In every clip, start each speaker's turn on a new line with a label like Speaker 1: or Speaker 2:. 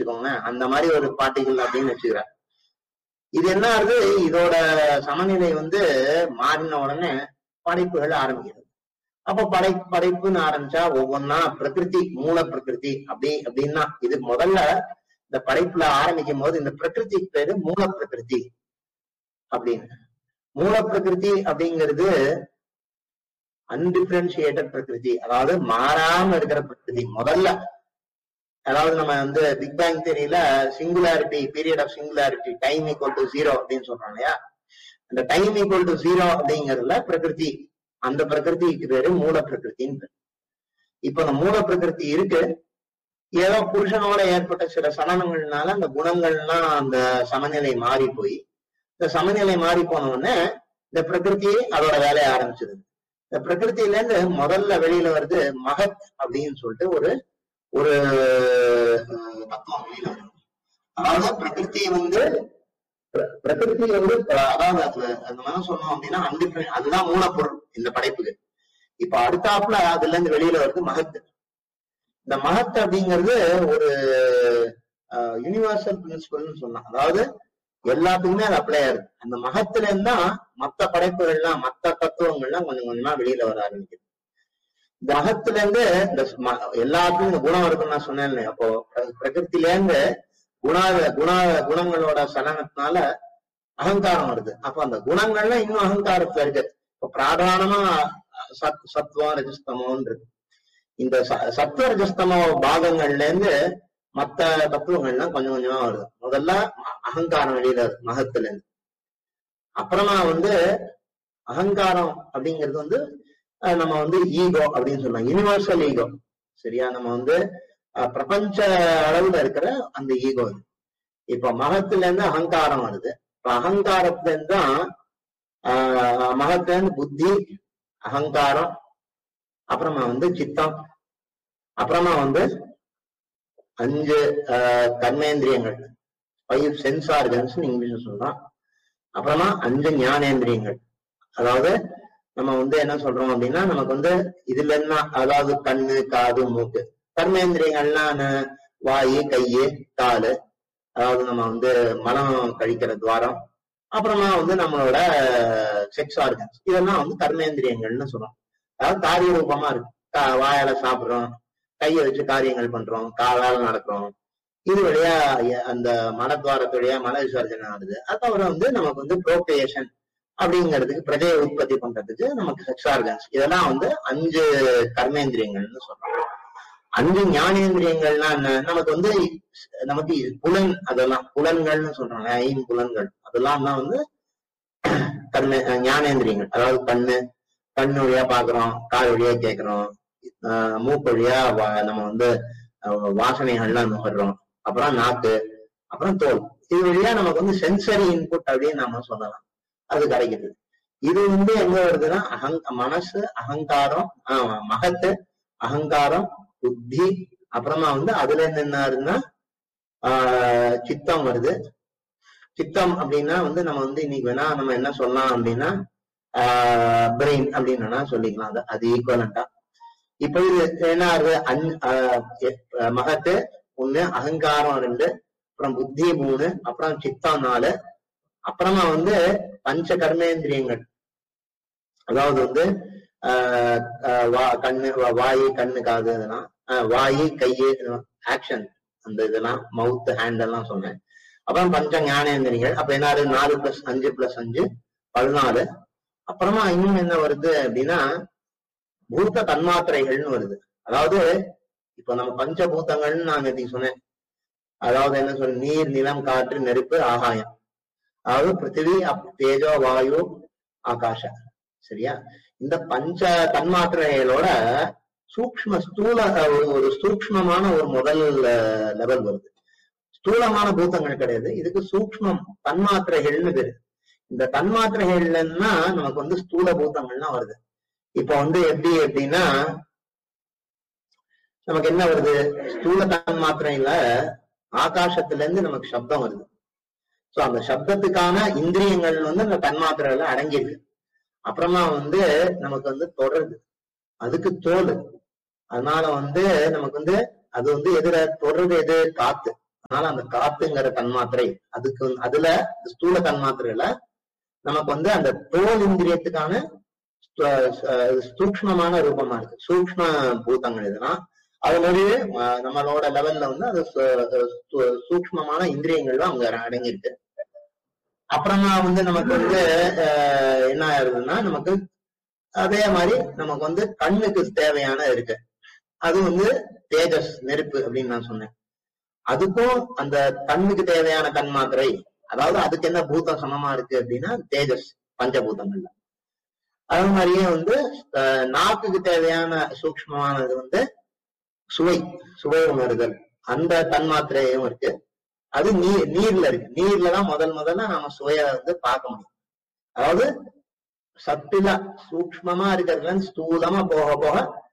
Speaker 1: வச்சுக்கோங்க அந்த மாதிரி ஒரு பார்ட்டிகள் அப்படின்னு வச்சுக்கிறேன் இது என்ன ஆகுது இதோட சமநிலை வந்து மாறின உடனே படைப்புகள் ஆரம்பிக்கிறது அப்ப படை படைப்புன்னு ஆரம்பிச்சா ஒவ்வொன்னா பிரகிருதி மூல பிரகிருதி அப்படி அப்படின்னா இது முதல்ல இந்த படைப்புல ஆரம்பிக்கும் போது இந்த பிரகிருதிக்கு பேரு மூல பிரகிருதி அப்படின்னு மூல பிரகிருதி அப்படிங்கிறது அன்டிஃபரன்சியேட்டட் பிரகிருதி அதாவது மாறாம இருக்கிற பிரகிருதி முதல்ல அதாவது நம்ம வந்து பிக் பேங் தெரியல singularity period of singularity time equal to zero அப்படின்னு சொல்றோம் இல்லையா அந்த டைம் ஈக்குவல் டு ஜீரோ அப்படிங்கறதுல பிரகிருதி அந்த பிரகிருதிக்கு பேரு மூல பிரகிருத்தின்னு பேரு. இப்ப அந்த மூல பிரகிருதி இருக்கு ஏதோ புருஷனோட ஏற்பட்ட சில சலனங்கள்னால அந்த குணங்கள்லாம் அந்த சமநிலை மாறி போய் இந்த சமநிலை மாறி போன உடனே இந்த பிரகிருதி அதோட வேலையை ஆரம்பிச்சது இந்த பிரகிருத்தில இருந்து முதல்ல வெளியில வருது மகத் அப்படின்னு சொல்லிட்டு ஒரு ஒரு அஹ், தத்துவம் வெளியில வருது அதாவது பிரகிருதி வந்து பிர- பிரகிருதி வந்து அஹ், அதாவது அது அந்த மாதிரி சொன்னோம் அப்படின்னா அன்டிஃபரன் அதுதான் மூலப்பொருள் இந்த படைப்புக்கு இப்ப அடுத்தாப்புல அதுல இருந்து வெளியில வருது மகத் இந்த மகத் அப்படிங்கிறது ஒரு யூனிவர்சல் பிரின்சிபல்னு சொல்லலாம் அதாவது எல்லாத்துக்குமே அது அப்ளை ஆகுது அந்த மகத்துல இருந்தா மத்த படைப்புகள்லாம் மத்த தத்துவங்கள்லாம் கொஞ்சம் கொஞ்சமா வெளியில வர ஆரம்பிக்குது இந்த மகத்துல இருந்து இந்த ம- எல்லாத்துக்கும் இந்த குணம் இருக்குன்னு நான் சொன்னேன் இல்லையா? அப்போ பிர- பிரகிருத்தில இருந்து குண குண குணங்களோட சலனத்தினால அகங்காரம் வருது அப்ப அந்த குணங்கள்லாம் இன்னும் அகங்காரத்துல இருக்கு இப்ப பிராதானமா சத் சத்வம் ரஜஸ்தமோன்னு இருக்கு இந்த ச- சத்வ ரஜஸ்தமோ பாகங்கள்ல இருந்து மத்த தத்துவங்கள்லாம் கொஞ்சம் கொஞ்சமா வருது முதல்ல அகங்காரம் வெளியில வருது மகத்துல இருந்து அப்புறமா வந்து அகங்காரம் அப்படிங்கிறது வந்து அஹ், நம்ம வந்து ஈகோ அப்படின்னு சொல்லலாம் யூனிவர்சல் ஈகோ சரியா நம்ம வந்து அஹ், பிரபஞ்ச அளவுல இருக்கிற அந்த ஈகோ இது இப்ப மகத்துல இருந்து அகங்காரம் வருது இப்ப அகங்காரத்துல இருந்து தான் ஆஹ், மகத்துல இருந்து புத்தி அகங்காரம் அப்புறமா வந்து சித்தம் அப்புறமா வந்து அஞ்சு ஆஹ், கர்மேந்திரியங்கள் ஃபைவ் சென்ஸ் ஆர்கன்ஸ் இங்கிலீஷ்ல சொல்லலாம் அப்புறமா அஞ்சு ஞானேந்திரியங்கள் அதாவது நம்ம வந்து என்ன சொல்றோம் அப்படின்னா நமக்கு வந்து இதுல என்ன அதாவது கண்ணு காது மூக்கு கர்மேந்திரியங்கள்லாம் என்ன? வாயு கையு காலு அதாவது நம்ம வந்து மலம் கழிக்கிற துவாரம் அப்புறமா வந்து நம்மளோட செக்ஸ் ஆர்கன்ஸ் இதெல்லாம் வந்து கர்மேந்திரியங்கள்னு சொல்றோம் அதாவது காரிய ரூபமா இருக்கு கா- வாயால சாப்பிடுறோம் கையை வச்சு காரியங்கள் பண்றோம் காலால நடக்கிறோம் இது வழியா எ- அந்த மலத்வாரத்து வழியா மல விசர்ஜனை ஆகுது அது தவிர வந்து நமக்கு வந்து ப்ரோக்ரியேஷன் அப்படிங்கிறதுக்கு பிரஜையை உற்பத்தி பண்றதுக்கு நமக்கு செக்ஸ் ஆர்கன்ஸ் இதெல்லாம் வந்து அஞ்சு கர்மேந்திரியங்கள்னு சொல்றோம் அஞ்சு ஞானேந்திரியங்கள்னா என்ன நமக்கு வந்து நமக்கு இது புலன் அதெல்லாம் புலன்கள்னு சொல்றாங்க ஐம்புலன்கள் அதெல்லாம் தான் வந்து கர்ம ஞானேந்திரியங்கள் அதாவது கண்ணு கண்ணு வழியா பாக்குறோம் கால் வழியா கேக்குறோம் ஆஹ் மூக்கு வழியா வா- நம்ம வந்து அஹ், வாசனைகள்லாம் நுகர்றோம் அப்புறம் நாக்கு அப்புறம் தோல் இது வழியா நமக்கு வந்து சென்சரி இன்புட் அப்படின்னு நாம சொல்லலாம் அது கிடைக்குது இது வந்து எங்க வருதுன்னா அகங் மனசு அகங்காரம் ஆஹ், மகத்து அகங்காரம் புத்தி அப்புறமா வந்து அதுல இருந்து என்ன ஆகுதுன்னா ஆஹ், சித்தம் வருது சித்தம் அப்படின்னா வந்து நம்ம வந்து இன்னைக்கு வேணா நம்ம என்ன சொல்லலாம் அப்படின்னா பிரெயின் அப்படின்னு வேணா சொல்லிக்கலாம் அது அது ஈக்குவலண்டா இப்ப இது என்ன ஆகுது அன் ஆஹ் எ- ஆஹ் மகத்து ஒண்ணு அகங்காரம் ரெண்டு அப்புறம் புத்தி மூணு அப்புறம் சித்தம் நாலு அப்புறமா வந்து பஞ்ச கர்மேந்திரியங்கள் அதாவது வந்து ஆஹ் ஆஹ் வா கண்ணு வா- வாயு கண்ணு காது இதெல்லாம் ஆஹ் வாயு கையு ஆக்ஷன் அந்த இதெல்லாம் மவுத் ஹேண்ட் எல்லாம் சொன்னேன் அப்புறம் பஞ்ச ஞானேந்திரியங்கள் அப்ப என்ன ஆகுது நாலு பிளஸ் அஞ்சு பிளஸ் அஞ்சு பதினாலு அப்புறமா இன்னும் என்ன வருது அப்படின்னா பூத தன்மாத்திரைகள்னு வருது அதாவது இப்ப நம்ம பஞ்சபூதங்கள்னு நான் நேற்று சொன்னேன் அதாவது என்ன சொல்ற நீர் நிலம் காற்று நெருப்பு ஆகாயம் அதாவது பிருத்திவி அப் தேஜோ வாயு ஆகாஷ சரியா இந்த பஞ்ச தன்மாத்திரைகளோட சூக்ஷ்ம ஸ்தூல ஒரு- ஒரு சூக்ஷ்மமான ஒரு முதல் லெவல் வருது ஸ்தூலமான பூதங்கள் கிடையாது இதுக்கு சூக்ஷ்மம் தன்மாத்திரைகள்னு பேரு இந்த தன்மாத்திரைகள்னா நமக்கு வந்து ஸ்தூல பூதங்கள்லாம் வருது இப்ப வந்து எப்படி எப்படின்னா நமக்கு என்ன வருது ஸ்தூல தன்மாத்திரையில ஆகாசத்துல இருந்து நமக்கு சப்தம் வருது சோ அந்த சப்தத்துக்கான இந்திரியங்கள் வந்து அந்த தன்மாத்திரையில அடங்கியிருக்கு அப்புறமா வந்து நமக்கு வந்து தொடருது அதுக்கு தோல் அதனால வந்து நமக்கு வந்து அது வந்து எதுல தொடர்றது எது காத்து அதனால அந்த காத்துங்கிற தன்மாத்திரை அதுக்கு வந்து- அதுல ஸ்தூல தன்மாத்திரையில நமக்கு வந்து அந்த தோல் இந்திரியத்துக்கான ஸ்த- ச- சூக்ஷ்மமான ரூபமா இருக்கு சூக்ஷ்ம பூதங்கள் இதெல்லாம் அதனுடைய அஹ், நம்மளோட லெவல்ல வந்து அது சு- சு- சூக்ஷ்மமான இந்திரியங்கள் அங்க அடங்கியிருக்கு அப்புறமா வந்து நமக்கு வந்து அஹ், என்ன ஆயிருதுன்னா நமக்கு அதே மாதிரி நமக்கு வந்து கண்ணுக்கு தேவையான இருக்கு அது வந்து தேஜஸ் நெருப்பு அப்படின்னு நான் சொன்னேன் அதுக்கும் அந்த கண்ணுக்கு தேவையான தன்மாத்திரை அதாவது அதுக்கு என்ன பூதம் சமமா இருக்கு அப்படின்னா தேஜஸ் பஞ்சபூதங்கள்ல அது மாதிரியே வந்து அஹ், நாக்குக்கு தேவையான சூக்ஷ்மமானது வந்து சுவை சுவை உணர்தல் அந்த தன்மாத்திரையும் இருக்கு அது நீர் நீர்ல இருக்கு நீர்ல தான் முதல் முதல்ல நாம சுவைய வந்து பார்க்க முடியும் அதாவது சட்டிலா சூக்ஷ்மமா இருக்கிறதுல இருந்து ஸ்தூலமா போக போக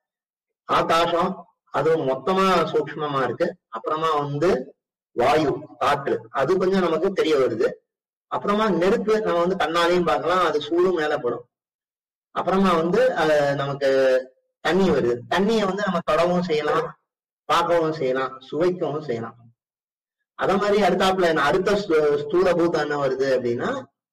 Speaker 1: ஆகாசம் அதுவும் மொத்தமா சூக்ஷ்மமா இருக்கு அப்புறமா வந்து வாயு காற்று அது கொஞ்சம் நமக்கு தெரிய வருது அப்புறமா நெருப்பு நம்ம வந்து கண்ணாலையும் பார்க்கலாம் அது சூடும் மேல படும் அப்புறமா வந்து அஹ், நமக்கு தண்ணி வருது தண்ணியை வந்து நம்ம தொடவும் செய்யலாம் பார்க்கவும் செய்யலாம் சுவைக்கவும் செய்யலாம் அத மாதிரி அடுத்தாப்புல என்ன அடுத்த ஸ்தூ- ஸ்தூல பூதம் என்ன வருது அப்படின்னா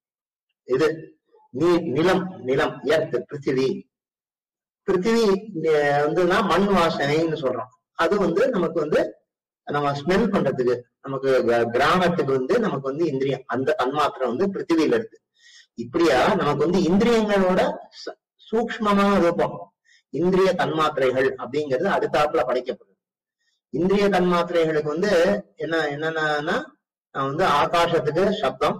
Speaker 1: இது நீர் நிலம் நிலம் எர்த் பிருத்திவி பிருத்திவி அஹ், வந்துன்னா மண் வாசனைன்னு சொல்றோம் அது வந்து நமக்கு வந்து நம்ம ஸ்மெல் பண்றதுக்கு நமக்கு க- கிராமத்துக்கு வந்து நமக்கு வந்து இந்திரியம் அந்த தன்மாத்திரம் வந்து பிருத்திவியில இருக்கு இப்படியா நமக்கு வந்து இந்திரியங்களோட ச- சூக்ஷ்மமான ரூபம் இந்திரிய தன்மாத்திரைகள் அப்படிங்கிறது அடுத்தாப்புல படைக்கப்படுது இந்திரிய தன்மாத்திரைகளுக்கு வந்து என்ன என்னன்னா நான் வந்து ஆகாசத்துக்கு சப்தம்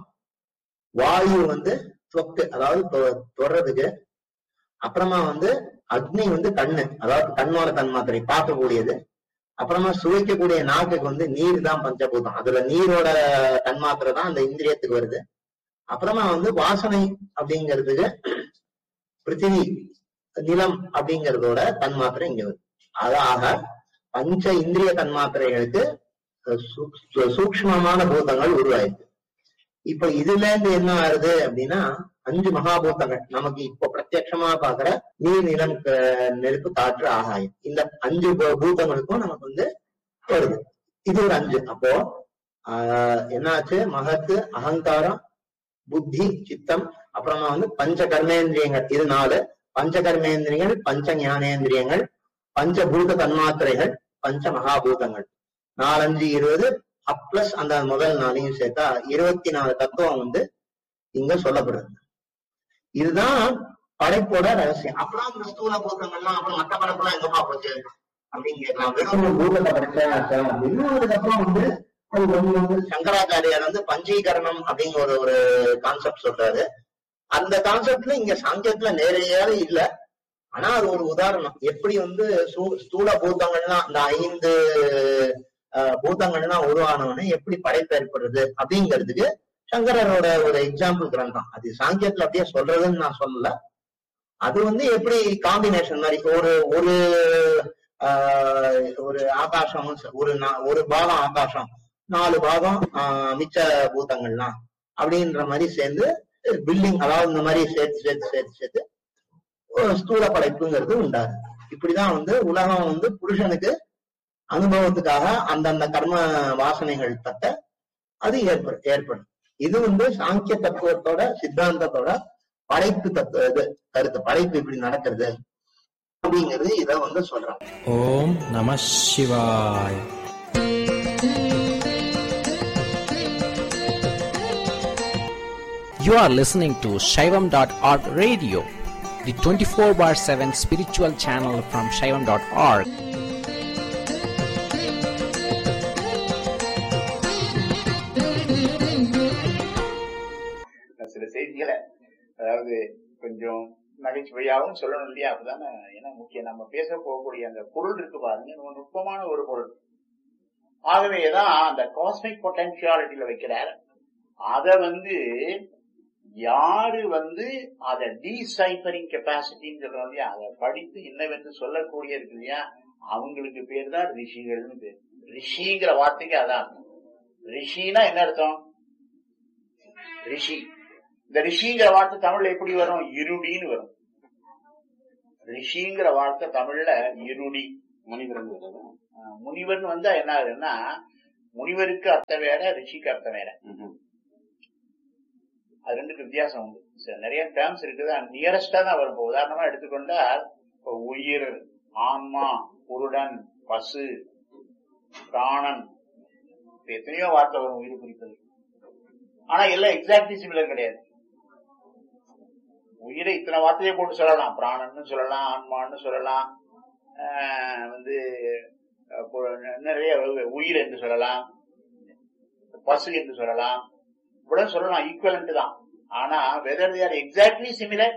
Speaker 1: வாயு வந்து தொக்கு அதாவது தொ- தொடுறதுக்கு அப்புறமா வந்து அக்னி வந்து கண்ணு அதாவது கண்ணோட தன்மாத்திரை பார்க்கக்கூடியது அப்புறமா சுவைக்கக்கூடிய நாக்குக்கு வந்து நீர் தான் பஞ்சபூதம் அதுல நீரோட தன்மாத்திரை தான் அந்த இந்திரியத்துக்கு வருது அப்புறமா வந்து வாசனை அப்படிங்கிறதுக்கு பிருத்திவி நிலம் அப்படிங்கிறதோட தன்மாத்திரை இங்க வருது அதாக பஞ்ச இந்திரிய தன்மாத்திரைகளுக்கு அஹ், சூ- சூ- சூக்ஷ்மமான பூதங்கள் உருவாயிருக்கு இப்ப இதுல இருந்து என்ன ஆகுது அப்படின்னா அஞ்சு மகாபூதங்கள் நமக்கு இப்போ பிரத்யட்சமா பாக்குற நீர் நிலம் க- நெருப்பு காற்று ஆகாயம் இந்த அஞ்சு பூ- பூதங்களுக்கும் நமக்கு வந்து வருது இது ஒரு அஞ்சு அப்போ ஆஹ் என்னாச்சு மகத்து அகங்காரம் புத்தி சித்தம் அப்புறமா வந்து பஞ்ச கர்மேந்திரியங்கள் இது நாலு பஞ்ச கர்மேந்திரியங்கள் பஞ்ச ஞானேந்திரியங்கள் பஞ்சபூத தன்மாத்திரைகள் பஞ்ச மகாபூதங்கள் நாலஞ்சு இருபது பிளஸ் அந்த முதல் நாளையும் சேர்த்தா இருபத்தி நாலு தத்துவம் வந்து இங்க சொல்லப்படுது இதுதான் படைப்போட ரகசியம் அப்புறம் இந்த ஸ்தூல பூதங்கள்லாம் அப்புறம் மத்த படைப்பெல்லாம் எங்கப்பா போச்சு அப்படின்னு கேட்கலாம் வெறும் ஒரு பூதத்தை படைச்சேன் அப்படின்னு அதுக்கப்புறம் வந்து அது ஒண்ணு வந்து சங்கராச்சாரியார் வந்து பஞ்சீகரணம் அப்படிங்கிற ஒரு ஒரு கான்செப்ட் சொல்றாரு அந்த கான்செப்ட்ல இங்க சாங்கியத்துல நேரடியாக இல்ல ஆனா அது ஒரு உதாரணம் எப்படி வந்து சூ- ஸ்தூல பூதங்கள்லாம் அந்த ஐந்து அஹ், பூதங்கள்லாம் உருவானவனே எப்படி படைப்பு ஏற்படுறது அப்படிங்கிறதுக்கு சங்கரரோட ஒரு எக்ஸாம்பிள் கிரந்தம் அது சாங்கியத்துல அப்படியே சொல்றதுன்னு நான் சொல்லல அது வந்து எப்படி காம்பினேஷன் மாதிரி ஒரு ஒரு ஆஹ், ஒரு ஆகாசம் ஒரு நா- ஒரு பாகம் ஆகாசம் நாலு பாகம் ஆஹ், மிச்ச பூதங்கள்லாம் அப்படின்ற மாதிரி சேர்ந்து பில்டிங் அதாவது இந்த மாதிரி சேர்த்து சேர்த்து சேர்த்து சேர்த்து ஒரு ஸ்தூல படைப்புங்கிறது உண்டாது இப்படிதான் வந்து உலகம் வந்து புருஷனுக்கு அனுபவத்துக்காக அந்தந்த கர்ம வாசனைகள் தட்ட அது ஏற்படும் ஏற்படும் இது வந்து சாங்கிய தத்துவத்தோட சித்தாந்தத்தோட படைப்பு தத்துவ இது கருத்து படைப்பு இப்படி நடக்கிறது அப்படிங்கிறது இத வந்து சொல்றாங்க
Speaker 2: ஓம் நம சிவாய் You are listening to Shaivam.org radio, the 24 bar 7 spiritual channel from Shaivam.org.
Speaker 3: சில செய்திகளை அதாவது கொஞ்சம் நகைச்சுவையாகவும் சொல்லணும் இல்லையா அப்படிதானே ஏன்னா முக்கியம் நம்ம பேச போகக்கூடிய அந்த பொருள் இருக்கு பாருங்க ரொம்ப நுட்பமான ஒரு பொருள் ஆகவேதான் அந்த காஸ்மிக் பொட்டன்சியாலிட்டியில வைக்கிறார் அத வந்து யாரு வந்து அதை டீசைபரிங் கெப்பாசிட்டின்னு சொல்றோம் இல்லையா அதை படித்து இன்னவென்று சொல்லக்கூடிய இருக்கு இல்லையா அவங்களுக்கு பேர் தான் ரிஷிகள்னு பேர் ரிஷிங்கிற வார்த்தைக்கு அதான் அர்த்தம். ரிஷினா என்ன அர்த்தம் ரிஷி இந்த ரிஷிங்கிற வார்த்தை தமிழ்ல எப்படி வரும் இருடின்னு வரும் ரிஷிங்கிற வார்த்தை தமிழ்ல இருடி முனிவர்னு வரும் அஹ் முனிவர்னு வந்தா என்ன ஆகுதுன்னா முனிவருக்கு அர்த்தம் வேற ரிஷிக்கு அர்த்தம் வேற
Speaker 4: ம்ஹும்.
Speaker 3: அது ரெண்டுக்கு வித்தியாசம் உண்டு சரி, நிறைய டேர்ம்ஸ் இருக்குது நியரஸ்டா தான் வரும் இப்ப உதாரணமா எடுத்துக்கொண்டால் இப்ப உயிர் ஆன்மா புருடன் பசு பிராணன் இப்ப எத்தனையோ வார்த்தை வரும் உயிர் குறிப்பது ஆனா எல்லாம் எக்ஸாக்ட்லி சிமிலர் கிடையாது உயிரை இத்தனை வார்த்தையை போட்டு சொல்லலாம் பிராணன்னு சொல்லலாம் ஆன்மான்னு சொல்லலாம் ஆஹ் வந்து அஹ் பு- நிறைய உயிர் என்று சொல்லலாம் பசு என்று சொல்லலாம் இவ்வளவு சொல்லலாம் ஈக்குவலண்ட் தான் ஆனா வெதர் ஆர் எக்ஸாக்ட்லி சிமிலர்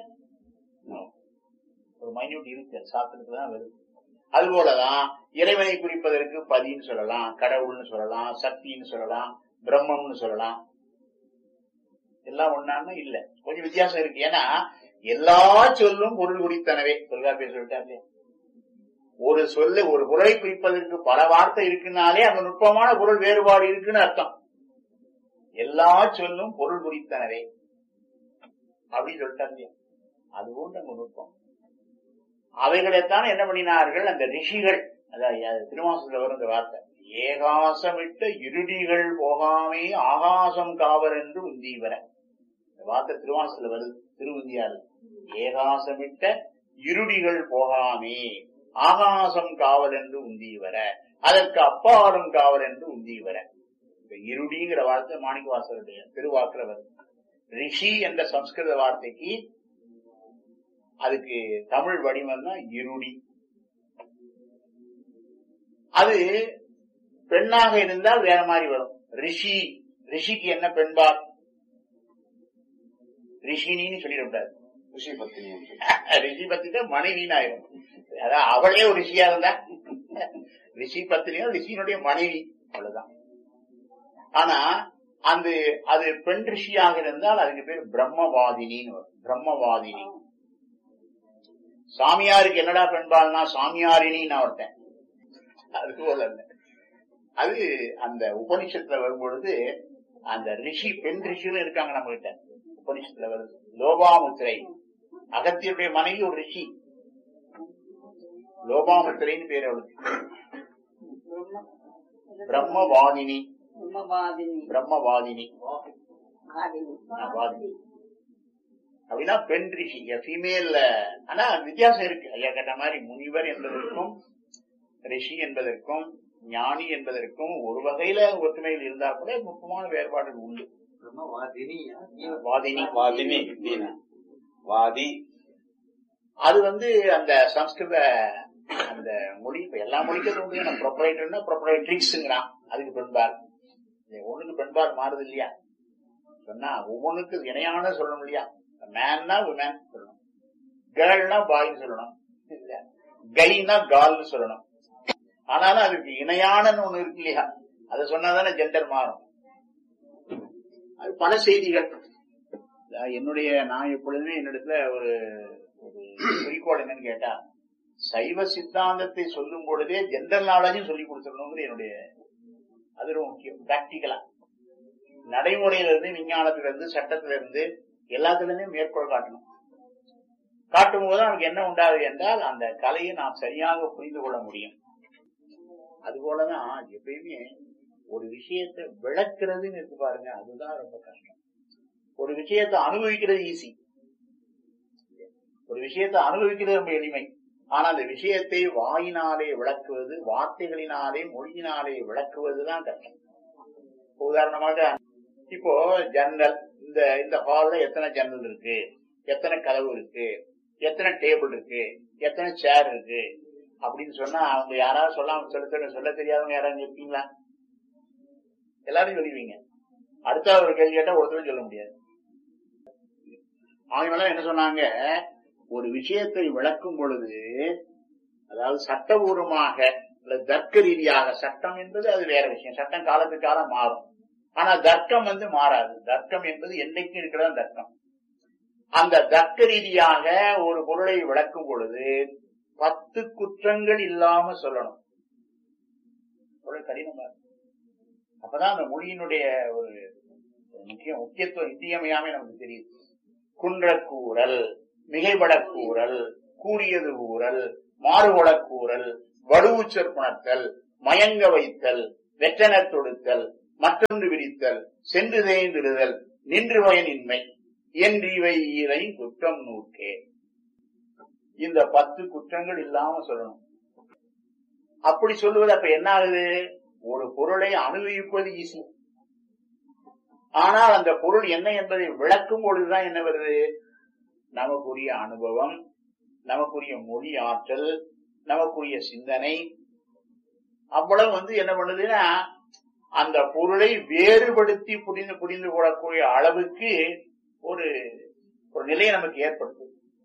Speaker 3: ஒரு மைன்யூட் இருக்கு சாஸ்திரத்துல தான் வருது அதுபோலதான் இறைவனை குறிப்பதற்கு பதின்னு சொல்லலாம் கடவுள்னு சொல்லலாம் சக்தின்னு சொல்லலாம் பிரம்மம்னு சொல்லலாம் எல்லாம் ஒண்ணான்னு இல்ல கொஞ்சம் வித்தியாசம் இருக்கு ஏன்னா எல்லா சொல்லும் பொருள் குறித்தனவே தொல்காப்பியர் சொல்லிட்டாரு ஒரு சொல்ல ஒரு பொருளை குறிப்பதற்கு பல வார்த்தை இருக்குனாலே அங்க நுட்பமான பொருள் வேறுபாடு இருக்குன்னு அர்த்தம் எல்லா சொல்லும் பொருள் குறித்தனவே அப்படின்னு சொல்லிட்டாரு அது போன்ற அங்க நுட்பம் அவைகளைத்தான் என்ன பண்ணினார்கள் அந்த ரிஷிகள் அதாவது திருமாசத்துல வரும் இந்த வார்த்தை ஏகாசமிட்ட இருடிகள் போகாமே ஆகாசம் காவர் என்று உந்தீவர இந்த வார்த்தை திருவாசத்துல வருது திருவுந்தியாரு ஏகாசமிட்ட இருடிகள் போகாமே ஆகாசம் காவல் என்று உந்தீவர அதற்கு அப்பாலும் காவல் என்று உந்தீவர இந்த இருடிங்கிற வார்த்தை மாணிக்கவாசருடைய திருவாக்குல வருது ரிஷி என்ற சம்ஸ்கிருத வார்த்தைக்கு அதுக்கு தமிழ் வடிவம் தான் இருடி அது பெண்ணாக இருந்தால் வேற மாதிரி வரும் ரிஷி ரிஷிக்கு என்ன பெண்பால் ரிஷினின்னு சொல்லிடக்கூடாது
Speaker 4: ரிஷி பத்தினி என்று.
Speaker 3: ரிஷி பத்தினா மனைவின்னு ஆயிரும் அதான் அவளே ஒரு ரிஷியா இருந்தா ரிஷி பத்தினியும் ரிஷியினுடைய மனைவி அவ்வளவுதான் ஆனா அந்த அது பெண் ரிஷியாக இருந்தால் அதுக்கு பேர் பிரம்மவாதினின்னு வரும் பிரம்மவாதினி சாமியாருக்கு என்னடா பெண்பால்னா சாமியாரினின்னு ஒருத்தன் அது போல இல்ல அது அந்த உபனிஷத்துல வரும்பொழுது அந்த ரிஷி பெண் ரிஷிகளும் இருக்காங்க நம்ம கிட்ட உபனிஷத்துல வருது லோபாமுத்திரை அகத்தியருடைய மனைவி ஒரு ரிஷி லோபாமுத்திரைன்னு பேர் அவளுக்கு பிரம்மவாதினி
Speaker 5: பிரம்மவாதினி
Speaker 3: பிரம்மவாதினி
Speaker 5: வாதினி.
Speaker 3: ஆ, வாதினி. அப்படின்னா பெண் ரிஷி ஃபீமேல் ஆனா வித்தியாசம் இருக்கு ஐயா கேட்ட மாதிரி முனிவர் என்பதற்கும் ரிஷி என்பதற்கும் ஞானி என்பதற்கும் ஒரு வகையில ஒற்றுமையில் இருந்தா கூட முக்கியமான வேறுபாடுகள் உண்டு வாதினி
Speaker 4: வாதினி தீனா. வாதி
Speaker 3: அது வந்து அந்த சம்ஸ்கிருத அந்த மொழி இப்ப எல்லா மொழிக்கும் உண்டு ப்ரொப்ரைட்டர்னா ப்ரொப்ரைட்ரிக்ஸ்ங்கிறான் அதுக்கு பெண்பால் இது ஒண்ணுக்கு பெண்பால் மாறுது இல்லையா சொன்னா ஒவ்வொன்றுக்கு இணையான சொல்லணும் இல்லையா மேன்னா உமன் சொல்லணும் கேர்ள்னா பாய்னு சொல்லணும் இல்ல கைனா கால்னு சொல்லணும் ஆனாலும் அதுக்கு இணையானன்னு ஒண்ணு இருக்கு இல்லையா அதை சொன்னாதானே ஜெண்டர் மாறும் அது பல செய்திகள் அஹ் என்னுடைய நான் எப்பொழுதுமே என்னிடத்துல ஒரு ஒரு குறிக்கோள் என்னன்னு கேட்டா சைவ சித்தாந்தத்தை சொல்லும் பொழுதே ஜென்ரல் நாலேஜும் சொல்லி கொடுத்துடணுங்கிறது என்னுடைய அது ரொம்ப முக்கியம் பிராக்டிக்கலா நடைமுறையில இருந்து விஞ்ஞானத்துல இருந்து சட்டத்துல இருந்து எல்லாத்துல இருந்தே மேற்கோள் காட்டணும் காட்டும் போது நமக்கு என்ன உண்டாகுது என்றால் அந்த கலையை நாம் சரியாக புரிந்து கொள்ள முடியும் அதுபோலதான் எப்பயுமே ஒரு விஷயத்தை விளக்குறதுன்னு இருக்கு பாருங்க அதுதான் ரொம்ப கஷ்டம் ஒரு விஷயத்தை அனுபவிக்கிறது ஈஸி ஒரு விஷயத்தை அனுபவிக்கிறது ரொம்ப எளிமை ஆனா அந்த விஷயத்தை வாயினாலே விளக்குவது வார்த்தைகளினாலே மொழியினாலே விளக்குவதுதான் கஷ்டம் உதாரணமாக இப்போ ஜன்னல் இந்த இந்த ஹால்ல எத்தனை ஜன்னல் இருக்கு எத்தனை கதவு இருக்கு எத்தனை டேபிள் இருக்கு எத்தனை சேர் இருக்கு அப்படின்னு சொன்னா அவங்க யாராவது சொல்லாம சொல்ல சொல்ல சொல்ல தெரியாதவங்க யாராவது இருப்பீங்களா எல்லாரும் சொல்லுவீங்க அடுத்த ஒரு கேள்வி கேட்டா ஒருத்தரும் சொல்ல முடியாது அவங்க எல்லாம் என்ன சொன்னாங்க ஒரு விஷயத்தை விளக்கும் பொழுது அதாவது சட்டபூர்வமாக அல்லது தர்க்க ரீதியாக சட்டம் என்பது அது வேற விஷயம் சட்டம் காலத்துக்கு காலம் மாறும் ஆனா தர்க்கம் வந்து மாறாது தர்க்கம் என்பது என்னைக்கும் இருக்கிறதா தர்க்கம் அந்த தர்க்க ரீதியாக ஒரு பொருளை விளக்கும் பொழுது பத்து குற்றங்கள் இல்லாம சொல்லணும் பொருள் கடினமா இருக்கு. அப்பதான் அந்த மொழியினுடைய ஒரு ஒரு முக்கிய முக்கியத்துவம் இன்றியமையாம நமக்கு தெரியுது குன்றக்கூறல் மிகைபடக் கூறல் கூறியது ஊறல் மாறுபடக் கூறல் வடுவுச்சொற் புணர்த்தல் மயங்க வைத்தல் வெற்றனர் தொடுத்தல் மற்றொன்று விரித்தல் சென்று தேய்ந்திடுதல் நின்று பயனின்மை என்று இவை ஈரை குற்றம் நூற்கே இந்த பத்து குற்றங்கள் இல்லாம சொல்லணும் அப்படி சொல்லுவது அப்ப என்ன ஆகுது ஒரு பொருளை அனுபவிப்பது ஈஸி ஆனால் அந்த பொருள் என்ன என்பதை விளக்கும் பொழுதுதான் என்ன வருது நமக்குரிய அனுபவம் நமக்குரிய மொழி ஆற்றல் நமக்குரிய சிந்தனை அவ்வளவு வந்து என்ன பண்ணுதுன்னா அந்த பொருளை வேறுபடுத்தி புரிந்து புரிந்து கொள்ளக்கூடிய அளவுக்கு ஒரு ஒரு நிலையை நமக்கு ஏற்படுத்துது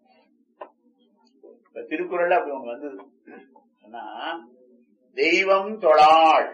Speaker 3: இப்ப திருக்குறள்ல அப்படி ஒண்ணு வந்தது ஆனா தெய்வம் தொழாள்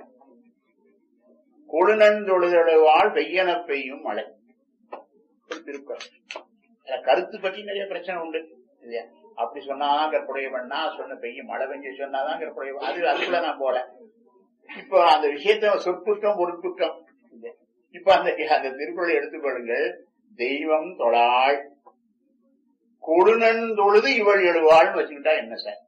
Speaker 3: கொழுநந்தொழுதழுவாள் வெய்யன பெய்யும் மழை ஒரு திருக்குறள் அதுல கருத்து பற்றி நிறைய பிரச்சனை உண்டு இல்லையா அப்படி சொன்னாதான் கற்புடைய பண்ணா சொன்ன பெய்யும் மழை பெஞ்சு சொன்னாதான் கற்புடைய அது அதுக்குள்ள நான் போல இப்போ அந்த விஷயத்த சொற்குற்றம் பொருட்குற்றம் இல்லையா? இப்ப அந்த அந்த திருக்குறளை எடுத்துக்கொள்ளுங்கள் தெய்வம் தொழாள் கொடுநந்தொழுது இவள் எழுவாள்னு வச்சுக்கிட்டா என்ன சார்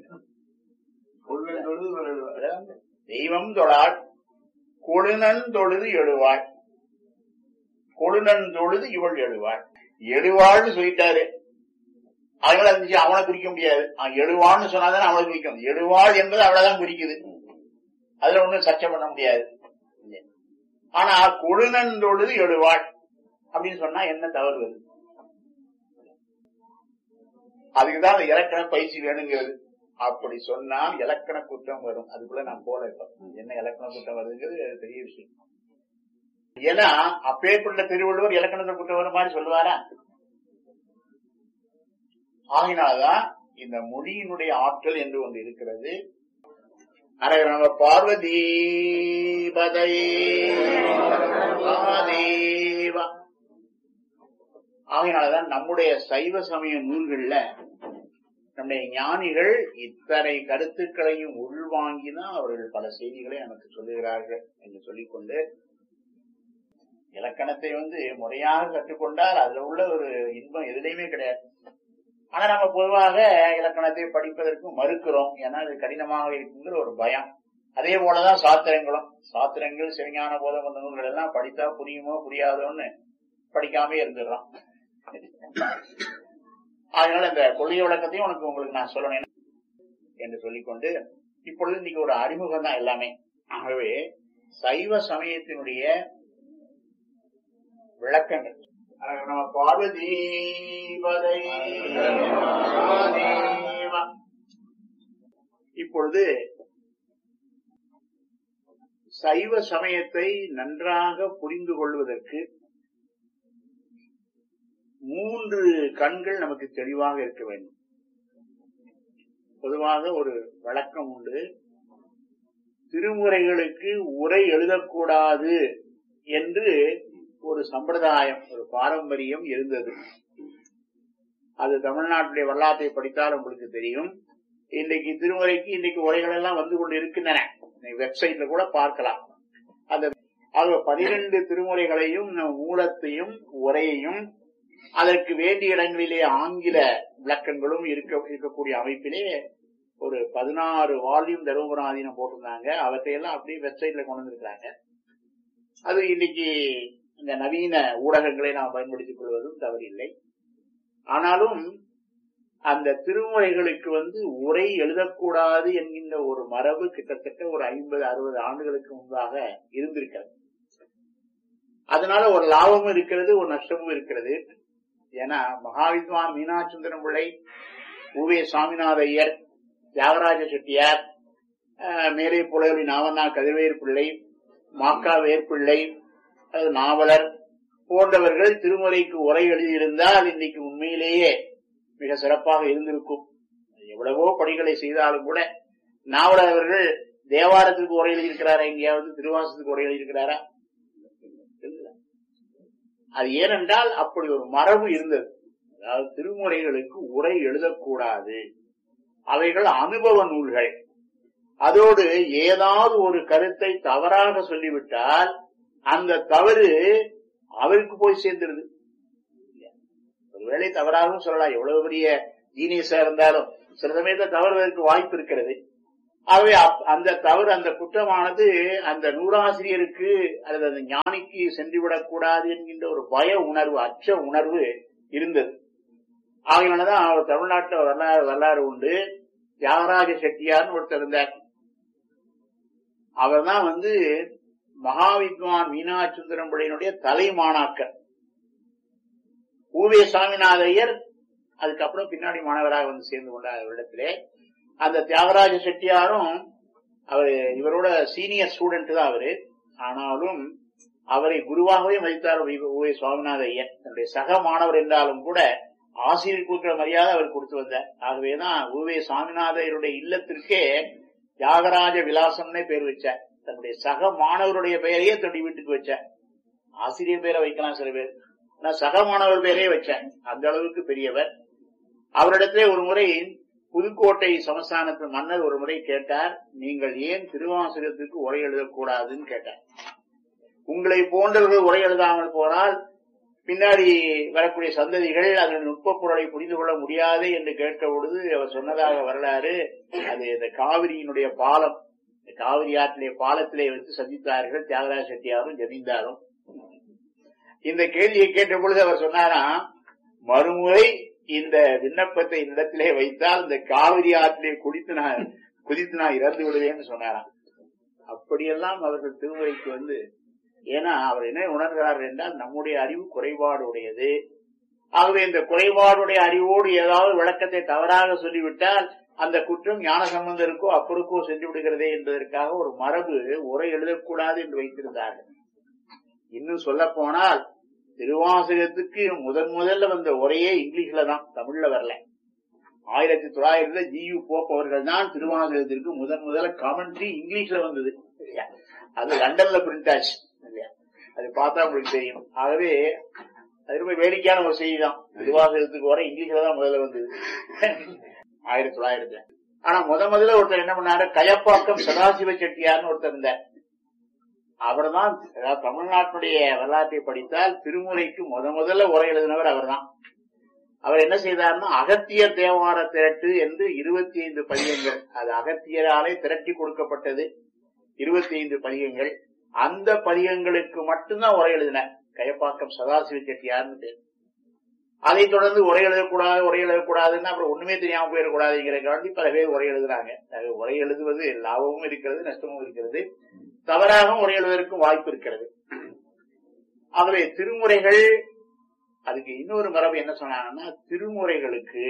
Speaker 3: அதாவது தெய்வம் தொழாள் கொழுநந்தொழுது எழுவாள் கொழுநந்தொழுது இவள் எழுவாள் எழுவாள்னு சொல்லிட்டாரு அதனால இருந்துச்சு அவனை குறிக்க முடியாது அவன் எழுவான்னு சொன்னாதானே அவனை குறிக்கும் எழுவாள் என்பது அவளைதான் குறிக்குது அதுல ஒண்ணும் சர்ச்சை பண்ண முடியாது ஆனா கொழுநந்தொழுது எழுவாள் அப்படின்னு சொன்னா என்ன தவறு வருது அதுக்குதான் அந்த இலக்கண பயிற்சி வேணுங்கிறது அப்படி சொன்னால் இலக்கண குற்றம் வரும் அதுக்குள்ள நான் போல இப்ப என்ன இலக்கண குற்றம் வருதுங்கிறது அது பெரிய விஷயம் ஏன்னா அப்பேற்பட்ட திருவள்ளுவர் இலக்கணத்தை குற்றம் வரும் மாதிரி சொல்லுவாரா ஆகினால்தான் இந்த மொழியினுடைய ஆற்றல் என்று ஒன்று இருக்கிறது அரக நம பார்வதி பதையே மகாதேவா ஆகையினாலதான் நம்முடைய சைவ சமய நூல்கள்ல நம்முடைய ஞானிகள் இத்தனை கருத்துக்களையும் உள்வாங்கிதான் அவர்கள் பல செய்திகளை நமக்கு சொல்லுகிறார்கள் என்று சொல்லிக்கொண்டு இலக்கணத்தை வந்து முறையாக கற்றுக்கொண்டால் அதுல உள்ள ஒரு இன்பம் எதுலையுமே கிடையாது ஆனா நம்ம பொதுவாக இலக்கணத்தை படிப்பதற்கு மறுக்கிறோம் ஏன்னா அது கடினமாக இருக்குங்கிற ஒரு பயம் அதே போலதான் சாத்திரங்களும் சாத்திரங்கள் சிவஞான போதம் வந்த நூல்கள் எல்லாம் படித்தா புரியுமோ புரியாதோன்னு படிக்காம இருந்துடுறோம் அதனால இந்த கொள்கை விளக்கத்தையும் உனக்கு உங்களுக்கு நான் சொல்லணும் என்று சொல்லிக்கொண்டு இப்பொழுது இன்னைக்கு ஒரு அறிமுகம் தான் எல்லாமே ஆகவே சைவ சமயத்தினுடைய விளக்கங்கள் அதற்கு நம்ம பார்வதி பதை மகாதேவா. இப்பொழுது சைவ சமயத்தை நன்றாக புரிந்து கொள்வதற்கு மூன்று கண்கள் நமக்கு தெளிவாக இருக்க வேண்டும் பொதுவாக ஒரு வழக்கம் உண்டு திருமுறைகளுக்கு உரை எழுதக்கூடாது என்று ஒரு சம்பிரதாயம் ஒரு பாரம்பரியம் இருந்தது அது தமிழ்நாட்டுடைய வரலாற்றை படித்தால் உங்களுக்கு தெரியும் இன்றைக்கு திருமுறைக்கு இன்றைக்கு உரைகள் எல்லாம் வந்து கொண்டு இருக்கின்றன வெப்சைட்ல கூட பார்க்கலாம் அந்த அது பனிரெண்டு திருமுறைகளையும் மூலத்தையும் உரையையும் அதற்கு வேண்டிய இடங்களிலே ஆங்கில விளக்கங்களும் இருக்க இருக்கக்கூடிய அமைப்பிலே ஒரு பதினாறு வால்யூம் தருமபுராதீனம் போட்டிருந்தாங்க அவற்றையெல்லாம் அப்படியே வெப்சைட்ல கொண்டு வந்திருக்காங்க அது இன்னைக்கு இந்த நவீன ஊடகங்களை நாம் பயன்படுத்திக் கொள்வதும் தவறில்லை ஆனாலும் அந்த திருமுறைகளுக்கு வந்து உரை எழுதக்கூடாது என்கின்ற ஒரு மரபு கிட்டத்தட்ட ஒரு ஐம்பது அறுபது ஆண்டுகளுக்கு முன்பாக இருந்திருக்கிறது அதனால ஒரு லாபமும் இருக்கிறது ஒரு நஷ்டமும் இருக்கிறது ஏன்னா மகாவித்வான் மீனாட்சுந்தரம் பிள்ளை உவே சாமிநாத ஐயர் தியாகராஜ செட்டியார் அஹ், மேலே புலவரி நாவண்ணா கதிர்வேர் பிள்ளை மாக்கா வேர்பிள்ளை அது நாவலர் போன்றவர்கள் திருமுறைக்கு உரை எழுதியிருந்தால் இன்னைக்கு உண்மையிலேயே மிக சிறப்பாக இருந்திருக்கும் எவ்வளவோ பணிகளை செய்தாலும் கூட நாவலர் அவர்கள் தேவாரத்துக்கு உரை எழுதியிருக்கிறாரா எங்கேயாவது திருவாசத்துக்கு உரை எழுதியிருக்கிறாரா இல்ல. அது ஏனென்றால் அப்படி ஒரு மரபு இருந்தது அதாவது திருமுறைகளுக்கு உரை எழுதக்கூடாது அவைகள் அனுபவ நூல்கள் அதோடு ஏதாவது ஒரு கருத்தை தவறாக சொல்லிவிட்டால் அந்த தவறு அவருக்கு போய் சேர்ந்துருது ஒருவேளை தவறாகவும் சொல்லலாம் எவ்வளவு பெரிய ஜீனியஸா இருந்தாலும் சில சமயத்துல தவறுவதற்கு வாய்ப்பு இருக்கிறது ஆகவே அப்- அந்த தவறு அந்த குற்றமானது அந்த நூலாசிரியருக்கு அல்லது அந்த ஞானிக்கு சென்றுவிடக் கூடாது என்கின்ற ஒரு பய உணர்வு அச்ச உணர்வு இருந்தது ஆகையினாலதான் அவர் தமிழ்நாட்டுல வரலாறு வரலாறு உண்டு தியாகராஜ செட்டியார்னு ஒருத்தர் இருந்தார் அவர்தான் வந்து மகாவித்வான் மீனாட்சி சுந்தரம் பிள்ளையினுடைய தலை மாணாக்கர் ஊவே சாமிநாதையர் அதுக்கப்புறம் பின்னாடி மாணவராக வந்து சேர்ந்து கொண்டார் அவரிடத்திலே அந்த தியாகராஜ செட்டியாரும் அவர் இவரோட சீனியர் ஸ்டூடெண்ட் தான் அவரு ஆனாலும் அவரை குருவாகவே மதித்தார் ஊவே சுவாமிநாத ஐயர் தன்னுடைய சக மாணவர் என்றாலும் கூட ஆசிரியர் கொடுக்கிற மரியாதை அவர் கொடுத்து வந்தார் ஆகவேதான் ஊவே சாமிநாதையருடைய இல்லத்திற்கே தியாகராஜ விலாசம்னே பேர் வச்சார் தன்னுடைய சக மாணவருடைய பெயரையே தன்னுடைய வீட்டுக்கு வச்சார் ஆசிரியர் பேரை வைக்கலாம் சில பேர் ஆனா சக மாணவர் பேரே வச்சார் அந்த அளவுக்கு பெரியவர் அவரிடத்திலே ஒரு முறை புதுக்கோட்டை சமஸ்தானத்து மன்னர் ஒரு முறை கேட்டார் நீங்கள் ஏன் திருவாசகத்துக்கு உரை எழுதக்கூடாதுன்னு கேட்டார் உங்களை போன்றவர்கள் உரை எழுதாமல் போனால் பின்னாடி வரக்கூடிய சந்ததிகள் அதன் நுட்ப பொருளை புரிந்து கொள்ள முடியாது என்று கேட்க பொழுது அவர் சொன்னதாக வரலாறு அது இந்த காவிரியினுடைய பாலம் இந்த காவிரி ஆற்றிலே பாலத்திலே வைத்து சந்தித்தார்கள் தியாகராஜ செட்டியாரும் ஜமீன்தாரும் இந்த கேள்வியை கேட்ட பொழுது அவர் சொன்னாராம் மறுமுறை இந்த விண்ணப்பத்தை இடத்திலே வைத்தால் இந்த காவிரி ஆற்றிலே குடித்து நான் குதித்து நான் இறந்து விடுவேன்னு சொன்னாராம் அப்படியெல்லாம் அவர்கள் திருமுறைக்கு வந்து ஏன்னா அவர் என்ன உணர்கிறார்கள் என்றால் நம்முடைய அறிவு குறைபாடு உடையது ஆகவே இந்த குறைபாடுடைய அறிவோடு ஏதாவது விளக்கத்தை தவறாக சொல்லிவிட்டால் அந்த குற்றம் ஞான சம்பந்தருக்கோ அப்பருக்கோ சென்று விடுகிறதே என்பதற்காக ஒரு மரபு உரை எழுதக்கூடாது என்று வைத்திருந்தார்கள் இன்னும் சொல்ல போனால் திருவாசகத்துக்கு முதன் முதல்ல வந்த உரையே இங்கிலீஷ்ல தான் தமிழ்ல வரல ஆயிரத்தி தொள்ளாயிரத்துல ஜி யு போப் அவர்கள் தான் திருவாசகத்திற்கு முதன் முதல்ல காமெண்ட்ரி இங்கிலீஷ்ல வந்தது இல்லையா? அது லண்டன்ல பிரிண்ட் ஆச்சு இல்லையா? அது பார்த்தா உங்களுக்கு தெரியும் ஆகவே அது ரொம்ப வேடிக்கையான ஒரு செய்தி தான் திருவாசகத்துக்கு வர இங்கிலீஷ்ல தான் முதல்ல வந்தது ஆயிரத்தி தொள்ளாயிரத்துல ஆனா முத முதல்ல ஒருத்தர் என்ன பண்ணாரு கயப்பாக்கம் சதாசிவ செட்டியார்னு ஒருத்தர் இருந்தார் அவர்தான் அதாவது தமிழ்நாட்டுடைய வரலாற்றை படித்தால் திருமுறைக்கு முத முதல்ல உரை எழுதினவர் அவர்தான் அவர் என்ன செய்தார்னா அகத்தியர் தேவார திரட்டு என்று இருபத்தி ஐந்து பதிகங்கள் அது அகத்தியராலே திரட்டி கொடுக்கப்பட்டது இருபத்தி ஐந்து பதிகங்கள் அந்த பதிகங்களுக்கு மட்டும்தான் உரை எழுதினார் கயப்பாக்கம் சதாசிவ செட்டியார்னு பேர் அதைத் தொடர்ந்து உரை எழுதக்கூடாது உரை எழுதக்கூடாதுன்னு அப்புறம் ஒண்ணுமே தெரியாம போயிடக்கூடாதுங்கிற காண்டி பல பேர் உரை எழுதுறாங்க அது உரை எழுதுவது லாபமும் இருக்கிறது நஷ்டமும் இருக்கிறது தவறாகவும் உரை எழுதுவதற்கும் வாய்ப்பு இருக்கிறது ஆகவே திருமுறைகள் அதுக்கு இன்னொரு மரபு என்ன சொன்னாங்கன்னா திருமுறைகளுக்கு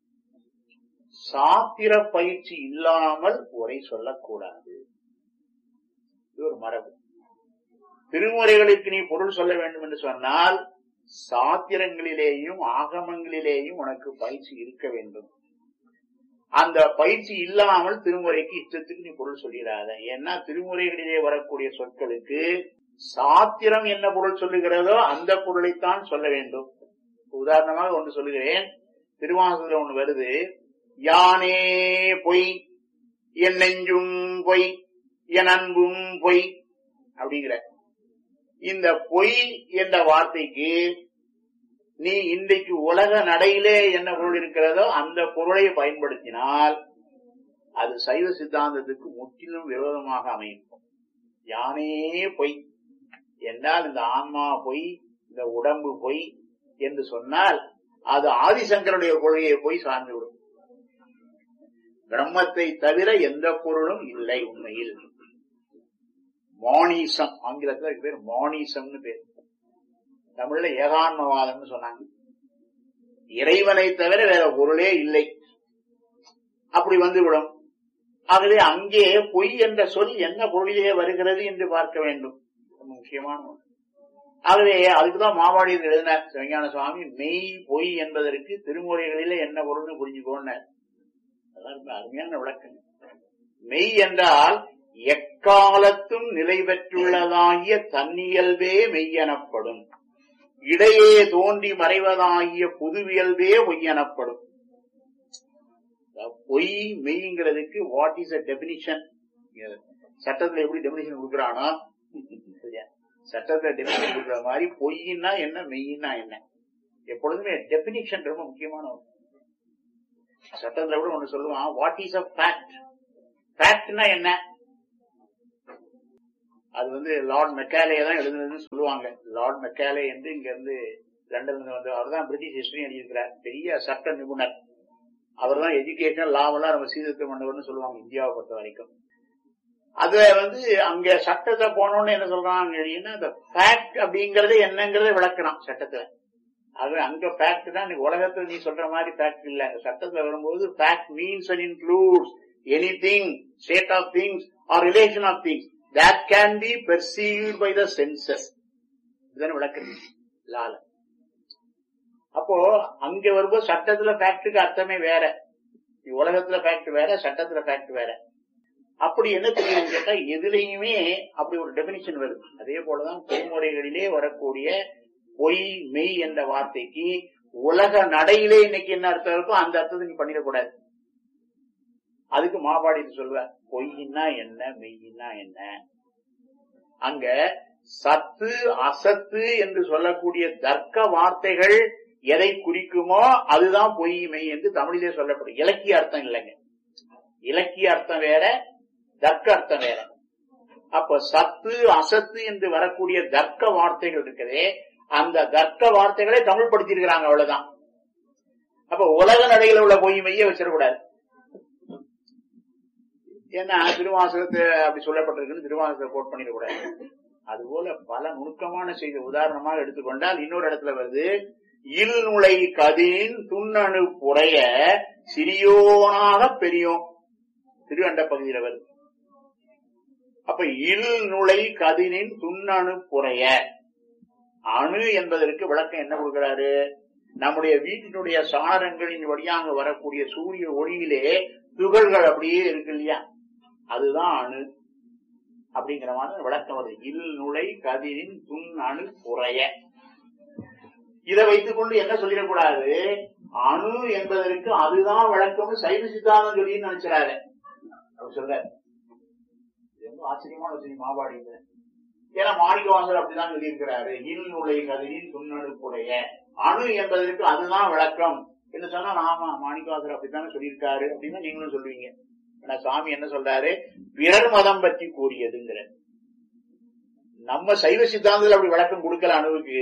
Speaker 3: சாத்திர பயிற்சி இல்லாமல் உரை சொல்லக்கூடாது இது ஒரு மரபு திருமுறைகளுக்கு நீ பொருள் சொல்ல வேண்டும் என்று சொன்னால் சாத்திரங்களிலேயும் ஆகமங்களிலேயும் உனக்கு பயிற்சி இருக்க வேண்டும் அந்த பயிற்சி இல்லாமல் திருமுறைக்கு இஷ்டத்துக்கு நீ பொருள் சொல்லிடாத ஏன்னா திருமுறைகளிலே வரக்கூடிய சொற்களுக்கு சாத்திரம் என்ன பொருள் சொல்லுகிறதோ அந்த பொருளைத்தான் சொல்ல வேண்டும் உதாரணமாக ஒன்று சொல்லுகிறேன் திருவாசூரில் ஒன்று வருது யானே பொய் என் நெஞ்சும் பொய் என் அன்பும் பொய் அப்படிங்கிற இந்த பொய் என்ற வார்த்தைக்கு நீ இன்றைக்கு உலக நடையிலே என்ன பொருள் இருக்கிறதோ அந்த பொருளை பயன்படுத்தினால் அது சைவ சித்தாந்தத்துக்கு முற்றிலும் விரோதமாக அமையும் யானே பொய் என்றால் இந்த ஆன்மா பொய் இந்த உடம்பு பொய் என்று சொன்னால் அது ஆதிசங்கருடைய கொள்கையை போய் சார்ந்துவிடும் பிரம்மத்தை தவிர எந்த பொருளும் இல்லை உண்மையில் மானிசம் ஆங்கிலத்துல அதுக்கு பேர் மானிசம்னு பேர் தமிழ்ல ஏகான்மவாதம்னு சொன்னாங்க இறைவனை தவிர வேற பொருளே இல்லை அப்படி வந்துவிடும் ஆகவே அங்கே பொய் என்ற சொல் என்ன பொருளிலே வருகிறது என்று பார்க்க வேண்டும் ரொம்ப முக்கியமான ஒன்று ஆகவே அதுக்குதான் மாவாடியில் எழுதினார் சிவஞான சுவாமி மெய் பொய் என்பதற்கு திருமுறைகளிலே என்ன பொருள்னு புரிஞ்சுக்கோன்னார் அதான் ரொம்ப அருமையான விளக்கம் மெய் என்றால் எக்காலத்தும் நிலை பெற்றுள்ளதாகிய தன்னியல்பே மெய்யெனப்படும் இடையே தோன்றி மறைவதாகிய புதுவியல்பே பொய்யெனப்படும் பொய் மெய்ங்கிறதுக்கு வாட் இஸ் அ டெபினிஷன் சட்டத்துல எப்படி டெபினிஷன் கொடுக்குறானோ சரியா சட்டத்துல டெபினிஷன் கொடுக்குற மாதிரி பொய்னா என்ன மெய்னா என்ன எப்பொழுதுமே டெபினிஷன் ரொம்ப முக்கியமான ஒன்று சட்டத்துல கூட ஒண்ணு சொல்லுவான் வாட் இஸ் அ ஃபேக்ட் ஃபேக்ட்னா என்ன அது வந்து லார்ட் மெக்காலே தான் எழுதுனதுன்னு சொல்லுவாங்க லார்ட் மெக்காலே என்று இங்க இருந்து லண்டன்ல இருந்து வந்து அவர் தான் பிரிட்டிஷ் ஹிஸ்டரி எழுதியிருக்கிறார் பெரிய சட்ட நிபுணர் அவர் தான் எஜுகேஷன் லாவெல்லாம் நம்ம சீர்திருத்தம் பண்ணவர்னு சொல்லுவாங்க இந்தியாவை பொறுத்த வரைக்கும் அது வந்து அங்க சட்டத்தை போனோன்னு என்ன சொல்றாங்க அப்படின்னா இந்த ஃபேக்ட் அப்படிங்கறது என்னங்கறத விளக்குறான் சட்டத்துல அது அங்க ஃபேக்ட் தான் இன்னைக்கு உலகத்துல நீ சொல்ற மாதிரி ஃபேக்ட் இல்ல சட்டத்துல வரும்போது fact means and includes any thing state of things or relation of things that can be perceived by the senses இதுதானே விளக்குறது லால அப்போ அங்க வரும்போது சட்டத்துல ஃபேக்டுக்கு அர்த்தமே வேற உலகத்துல ஃபேக்ட் வேற சட்டத்துல ஃபேக்ட் வேற அப்படி என்ன தெரியும் கேட்டா எதுலையுமே அப்படி ஒரு டெபினிஷன் வருது அதே போலதான் பொய்முறைகளிலே வரக்கூடிய பொய் மெய் என்ற வார்த்தைக்கு உலக நடையிலே இன்னைக்கு என்ன அர்த்தம் இருக்கோ அந்த அர்த்தத்தை நீ பண்ணிடக்கூடாது அதுக்கு மாபாடிட்டு சொல்வ பொய்னா என்ன மெய்னா என்ன அங்க சத்து அசத்து என்று சொல்லக்கூடிய தர்க்க வார்த்தைகள் எதை குறிக்குமோ அதுதான் பொய் மெய் என்று தமிழிலே சொல்லப்படும் இலக்கிய அர்த்தம் இல்லைங்க இலக்கிய அர்த்தம் வேற தர்க்க அர்த்தம் வேற அப்ப சத்து அசத்து என்று வரக்கூடிய தர்க்க வார்த்தைகள் இருக்குதே அந்த தர்க்க வார்த்தைகளை தமிழ் படுத்திருக்கிறாங்க அவ்வளவுதான் அப்ப உலக நடையில உள்ள பொய் மெய்ய வச்சிடக்கூடாது ஏன்னா திருவாசகத்தை அப்படி சொல்லப்பட்டிருக்குன்னு திருவாசகத்தை கோட் பண்ணிடக்கூடாது அதுபோல பல நுணுக்கமான செய்தி உதாரணமாக எடுத்துக்கொண்டால் இன்னொரு இடத்துல வருது இல் நுழை கதின் துண்ணணு புறைய சிறியோனாக பெரியோம் திருவண்ட பகுதியில வருது அப்ப இல் நுழை கதினின் துண்ணணு புறைய அணு என்பதற்கு விளக்கம் என்ன கொடுக்கிறாரு நம்முடைய வீட்டினுடைய சாரங்களின் வழியாக வரக்கூடிய சூரிய ஒளியிலே துகள்கள் அப்படியே இருக்கு இல்லையா அதுதான் அணு அப்படிங்கிற மாதிரி விளக்கம் வருது இல் நுழை கதிரின் துண் அணு குறைய இதை வைத்துக் கொண்டு என்ன சொல்லிடக்கூடாது அணு என்பதற்கு அதுதான் விளக்கம்னு சைவ சித்தாந்தம் சொல்லி நினைச்சிடாரு அவர் சொல்ற இது ரொம்ப ஆச்சரியமான விஷயம் மாபாடி ஏன்னா மாணிக்கவாசர் அப்படிதான் சொல்லியிருக்கிறாரு இல் நுழை கதிரின் துண்ணணுக்குடைய அணு என்பதற்கு அதுதான் விளக்கம் என்ன சொன்னா ஆமா மாணிக்கவாசர் அப்படித்தானே சொல்லியிருக்காரு அப்படின்னு நீங்களும் சொல்லுவீங்க ஆனா சாமி என்ன சொல்றாரு பிறர் மதம் பற்றி கூறியதுங்கிற நம்ம சைவ சித்தாந்தத்தில் அப்படி விளக்கம் கொடுக்கல அணுவுக்கு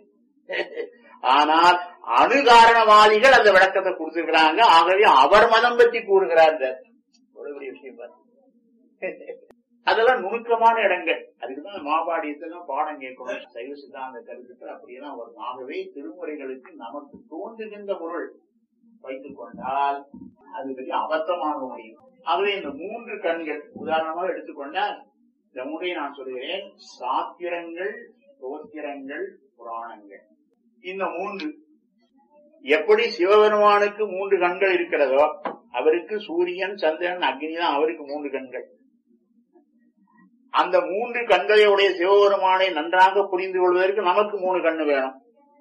Speaker 3: ஆனால் அணு காரணவாதிகள் அந்த விளக்கத்தை கொடுத்திருக்கிறாங்க ஆகவே அவர் மதம் பற்றி கூறுகிறார் ஒரு பெரிய விஷயம் பாரு. அதெல்லாம் நுணுக்கமான இடங்கள் அதுக்குதான் மாபாடியத்தெல்லாம் பாடம் கேட்கணும் சைவ சித்தாந்த கருத்துக்கள் அப்படியெல்லாம் வரும் ஆகவே திருமுறைகளுக்கு நமக்கு தோன்றுகின்ற பொருள் வைத்துக் கொண்டால் அது பெரிய அபத்தமாக முடியும் ஆகவே இந்த மூன்று கண்கள் உதாரணமாக எடுத்துக்கொண்டால் இந்த மூன்றை நான் சொல்கிறேன் சாத்திரங்கள் தோத்திரங்கள் புராணங்கள் இந்த மூன்று எப்படி சிவபெருமானுக்கு மூன்று கண்கள் இருக்கிறதோ அவருக்கு சூரியன் சந்திரன் அக்னி தான் அவருக்கு மூன்று கண்கள் அந்த மூன்று கண்களையுடைய சிவபெருமானை நன்றாக புரிந்து கொள்வதற்கு நமக்கு மூணு கண்ணு வேணும்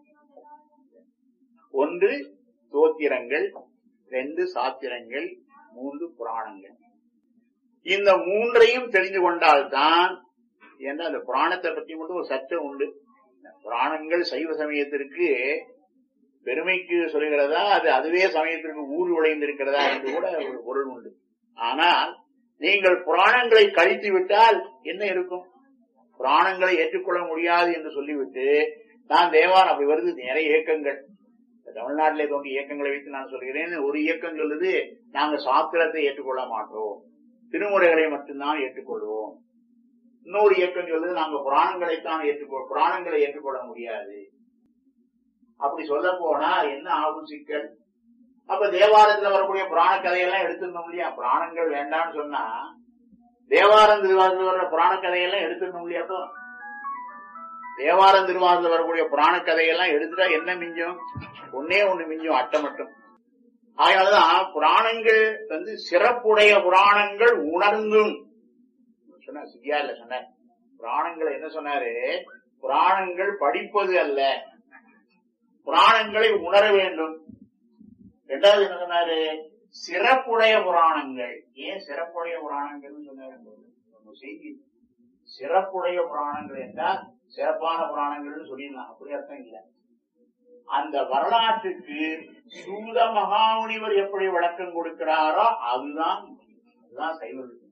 Speaker 3: ஒன்று தோத்திரங்கள் ரெண்டு சாத்திரங்கள் மூன்று புராணங்கள் இந்த மூன்றையும் தெரிந்து கொண்டால்தான் ஏன்னா அந்த புராணத்தை பற்றி மட்டும் ஒரு சட்டம் உண்டு இந்த புராணங்கள் சைவ சமயத்திற்கு பெருமைக்கு சொல்கிறதா அது அதுவே சமயத்திற்கு ஊர் விளைந்திருக்கிறதா என்று கூட ஒரு பொருள் உண்டு ஆனால் நீங்கள் புராணங்களை கழித்து விட்டால் என்ன இருக்கும் புராணங்களை ஏற்றுக்கொள்ள முடியாது என்று சொல்லிவிட்டு நான் தேவான் அப்படி வருது நிறைய இயக்கங்கள் தமிழ்நாட்டிலே தோன்றிய இயக்கங்களை வைத்து நான் சொல்கிறேன் ஒரு இயக்கம் சொல்லுது நாங்க சாத்திரத்தை ஏற்றுக்கொள்ள மாட்டோம் திருமுறைகளை மட்டும்தான் ஏற்றுக்கொள்வோம் இன்னொரு இயக்கம் சொல்லுது நாங்க புராணங்களைத்தான் ஏற்றுக்கொள் புராணங்களை ஏற்றுக்கொள்ள முடியாது அப்படி சொல்ல போனா என்ன ஆகும் சிக்கல் அப்ப தேவாரத்துல வரக்கூடிய புராண கதையெல்லாம் எடுத்துருந்தோம் இல்லையா புராணங்கள் வேண்டாம்னு சொன்னா தேவாரம் திருவாரத்தில் வர்ற புராண கதையெல்லாம் எடுத்துருந்தோம் இல்லையா அப்போ தேவாரம் திருவாரத்தில் வரக்கூடிய புராண கதையெல்லாம் எடுத்துட்டா என்ன மிஞ்சும் ஒன்னே ஒண்ணு மிஞ்சும் அட்டை மட்டும் அதனாலதான் புராணங்கள் வந்து சிறப்புடைய புராணங்கள் உணர்ந்தும் சொன்ன சித்தியார்ல சொன்னார் புராணங்களை என்ன சொன்னாரு புராணங்கள் படிப்பது அல்ல புராணங்களை உணர வேண்டும் ரெண்டாவது என்ன சொன்னாரு சிறப்புடைய புராணங்கள் ஏன் சிறப்புடைய புராணங்கள் சொன்னாரு ஒரு செய்தி சிறப்புடைய புராணங்கள் என்றால் சிறப்பான புராணங்கள் சொல்லிடலாம் அப்படி அர்த்தம் இல்லை அந்த வரலாற்றுக்கு சூத மகாமுனிவர் எப்படி விளக்கம் கொடுக்கிறாரோ அதுதான் அதுதான் சைவ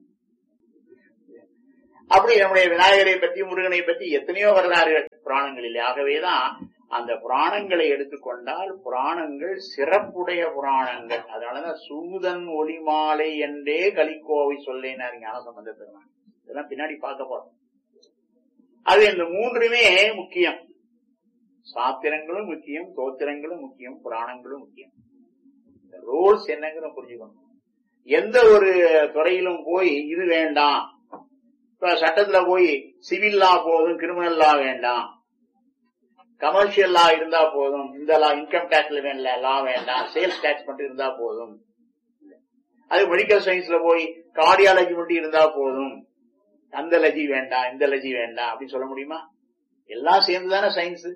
Speaker 3: அப்படி நம்முடைய விநாயகரை பற்றி முருகனை பற்றி எத்தனையோ வரலாறுகள் புராணங்களில் ஆகவேதான் அந்த புராணங்களை எடுத்துக்கொண்டால் புராணங்கள் சிறப்புடைய புராணங்கள் அதனாலதான் சூதன் ஒளிமாலை என்றே கலிக்கோவை சொல்லேனார் ஞானசம்பந்த பெருமான் இதெல்லாம் பின்னாடி பார்க்க போறோம் அது இந்த மூன்றுமே முக்கியம் சாத்திரங்களும் முக்கியம் தோத்திரங்களும் முக்கியம் புராணங்களும் முக்கியம் ரோல்ஸ் என்னங்கிற புரிஞ்சுக்கணும் எந்த ஒரு துறையிலும் போய் இது வேண்டாம் இப்ப சட்டத்துல போய் சிவில் லா போதும் கிரிமினல் லா வேண்டாம் கமர்ஷியல் லா இருந்தா போதும் இந்த லா இன்கம் டேக்ஸ்ல வேணல லா வேண்டாம் சேல்ஸ் டேக்ஸ் மட்டும் இருந்தா போதும் அது மெடிக்கல் சயின்ஸ்ல போய் கார்டியாலஜி மட்டும் இருந்தா போதும் அந்த லஜி வேண்டாம் இந்த லஜி வேண்டாம் அப்படின்னு சொல்ல முடியுமா எல்லாம் சேர்ந்துதானே சயின்ஸ்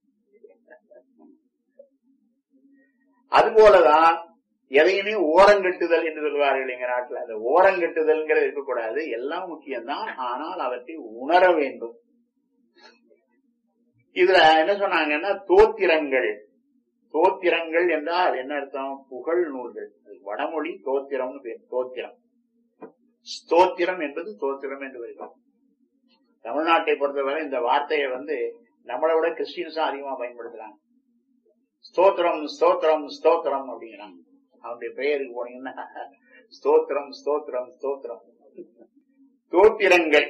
Speaker 3: அது போலதான் எதையுமே ஓரங்கட்டுதல் என்று சொல்வார்கள் எங்க நாட்டுல அந்த ஓரங்கட்டுதல்ங்கிறது இருக்கக்கூடாது எல்லாம் முக்கியம்தான் ஆனால் அவற்றை உணர வேண்டும் இதுல என்ன சொன்னாங்கன்னா தோத்திரங்கள் தோத்திரங்கள் என்றால் என்ன அர்த்தம் புகழ் நூல்கள் அது வடமொழி தோத்திரம்னு பேர் தோத்திரம் ஸ்தோத்திரம் என்பது தோத்திரம் என்று வருகிறோம் தமிழ்நாட்டை பொறுத்தவரை இந்த வார்த்தையை வந்து நம்மளை விட கிறிஸ்டின்ஸ் தான் அதிகமா பயன்படுத்துறாங்க ஸ்தோத்திரம் ஸ்தோத்திரம் ஸ்தோத்திரம் அப்படிங்கிறாங்க அவனுடைய பெயருக்கு போனீங்கன்னா ஸ்தோத்திரம் ஸ்தோத்திரம் ஸ்தோத்திரம் தோத்திரங்கள்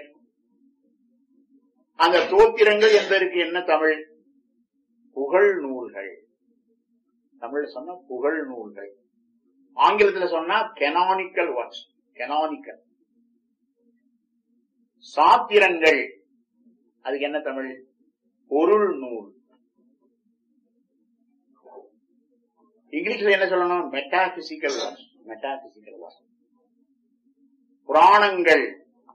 Speaker 3: அந்த தோத்திரங்கள் என்பதற்கு என்ன தமிழ் புகழ் நூல்கள் தமிழ் சொன்னா புகழ் நூல்கள் ஆங்கிலத்துல சொன்னா கெனானிக்கல் ஒர்க்ஸ் கெனானிக்கல் சாத்திரங்கள் அதுக்கு என்ன தமிழ் பொருள் நூல் இங்கிலீஷ்ல என்ன சொல்லணும் மெட்டாபிசிக்கல் ஒர்க்ஸ் மெட்டாபிசிக்கல் ஒர்க்ஸ் புராணங்கள்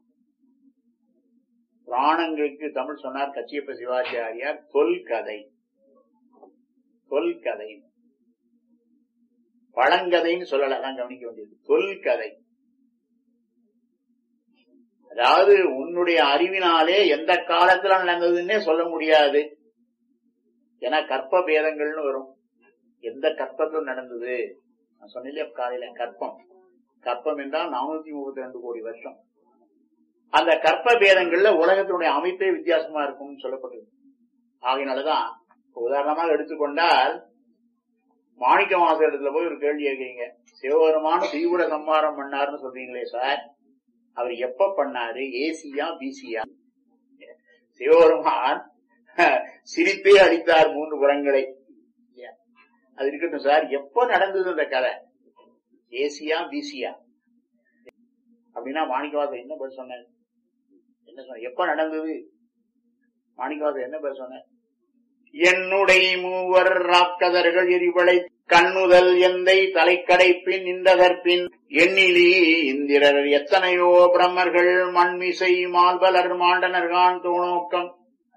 Speaker 3: புராணங்களுக்கு தமிழ் சொன்னார் கச்சியப்ப சிவாச்சாரியார் தொல்கதை தொல்கதை பழங்கதைன்னு சொல்லல அதான் கவனிக்க வேண்டியது தொல்கதை அதாவது உன்னுடைய அறிவினாலே எந்த காலத்துல நடந்ததுன்னே சொல்ல முடியாது ஏன்னா கற்ப பேதங்கள்னு வரும் எந்த கற்பத்தில் நடந்தது நான் சொன்னேன் காலையில கற்பம் கற்பம் என்றால் நானூத்தி முப்பத்தி ரெண்டு கோடி வருஷம் அந்த கற்ப பேதங்கள்ல உலகத்தினுடைய அமைப்பே வித்தியாசமா இருக்கும்னு சொல்லப்பட்டது ஆகையினாலதான் உதாரணமாக எடுத்துக்கொண்டால் மாணிக்க மாச இடத்துல போய் ஒரு கேள்வி கேட்கறீங்க சிவபெருமான தீவிர சம்மாரம் பண்ணாருன்னு சொல்றீங்களே சார் அவர் எப்ப பண்ணாரு ஏசியா பிசியா சிவபெருமான் சிரித்தே அடித்தார் மூன்று புறங்களை அது இருக்கட்டும் சார் எப்ப நடந்தது அந்த கதை ஏசியா பிசியா அப்படின்னா மாணிக்கவாசன் என்ன பதில் சொன்னார் என்ன சொன்ன எப்ப நடந்தது மாணிக்கவாசன் என்ன பதில் சொன்னார் என்னுடைய மூவர் ராக்கதர்கள் எரிவளை கண்ணுதல் எந்தை தலைக்கடைப்பின் இந்தகற்பின் எண்ணிலி இந்திரர் எத்தனையோ பிரம்மர்கள் மண்மிசை மால்பலர் மாண்டனர்கான் தோணோக்கம்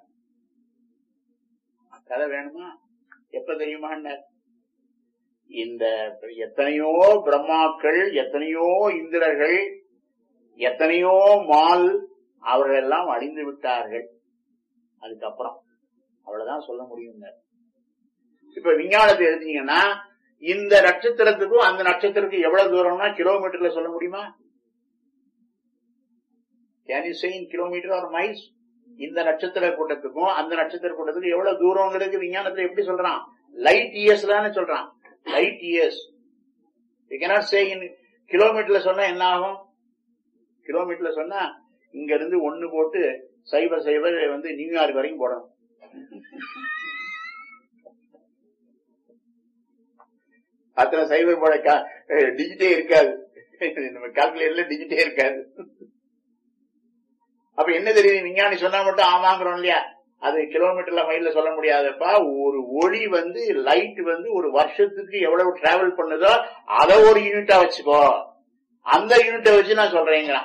Speaker 3: கதை வேணுமா எப்ப தெரியுமான்னார் இந்த எத்தனையோ பிரம்மாக்கள் எத்தனையோ இந்திரர்கள் எத்தனையோ மால் அவர்கள் எல்லாம் அழிந்து விட்டார்கள் அதுக்கப்புறம் அவ்வளவுதான் சொல்ல முடியும் இப்ப விஞ்ஞானத்தை எடுத்தீங்கன்னா இந்த நட்சத்திரத்துக்கும் அந்த நட்சத்திரத்துக்கு எவ்வளவு தூரம்னா கிலோமீட்டர்ல சொல்ல முடியுமா can you say in kilometre or miles இந்த நட்சத்திர கூட்டத்துக்கும் அந்த நட்சத்திர கூட்டத்துக்கும் எவ்வளவு தூரங்கிறது விஞ்ஞானத்துல எப்படி சொல்றான் லைட் இயர்ஸ்லான்னு சொல்றான் light years you cannot say in கிலோமீட்டர்ல சொன்னா என்ன ஆகும் கிலோமீட்டர்ல சொன்னா இங்க இருந்து ஒண்ணு போட்டு சைபர் சைபர் வந்து நியூயார்க் வரைக்கும் போடணும் அத்தனை சைபர் போட டிஜிட்டே இருக்காது நம்ம கால்குலேட்டர்ல டிஜிட்டே இருக்காது அப்ப என்ன தெரியுது விஞ்ஞானி சொன்னா மட்டும் ஆமாங்கிறோம் இல்லையா அது கிலோமீட்டர்ல மைல்ல சொல்ல முடியாதப்பா ஒரு ஒளி வந்து லைட் வந்து ஒரு வருஷத்துக்கு எவ்வளவு டிராவல் பண்ணுதோ அதை ஒரு யூனிட்டா வச்சுக்கோ அந்த யூனிட்டை வச்சு நான் சொல்றேங்கிறான்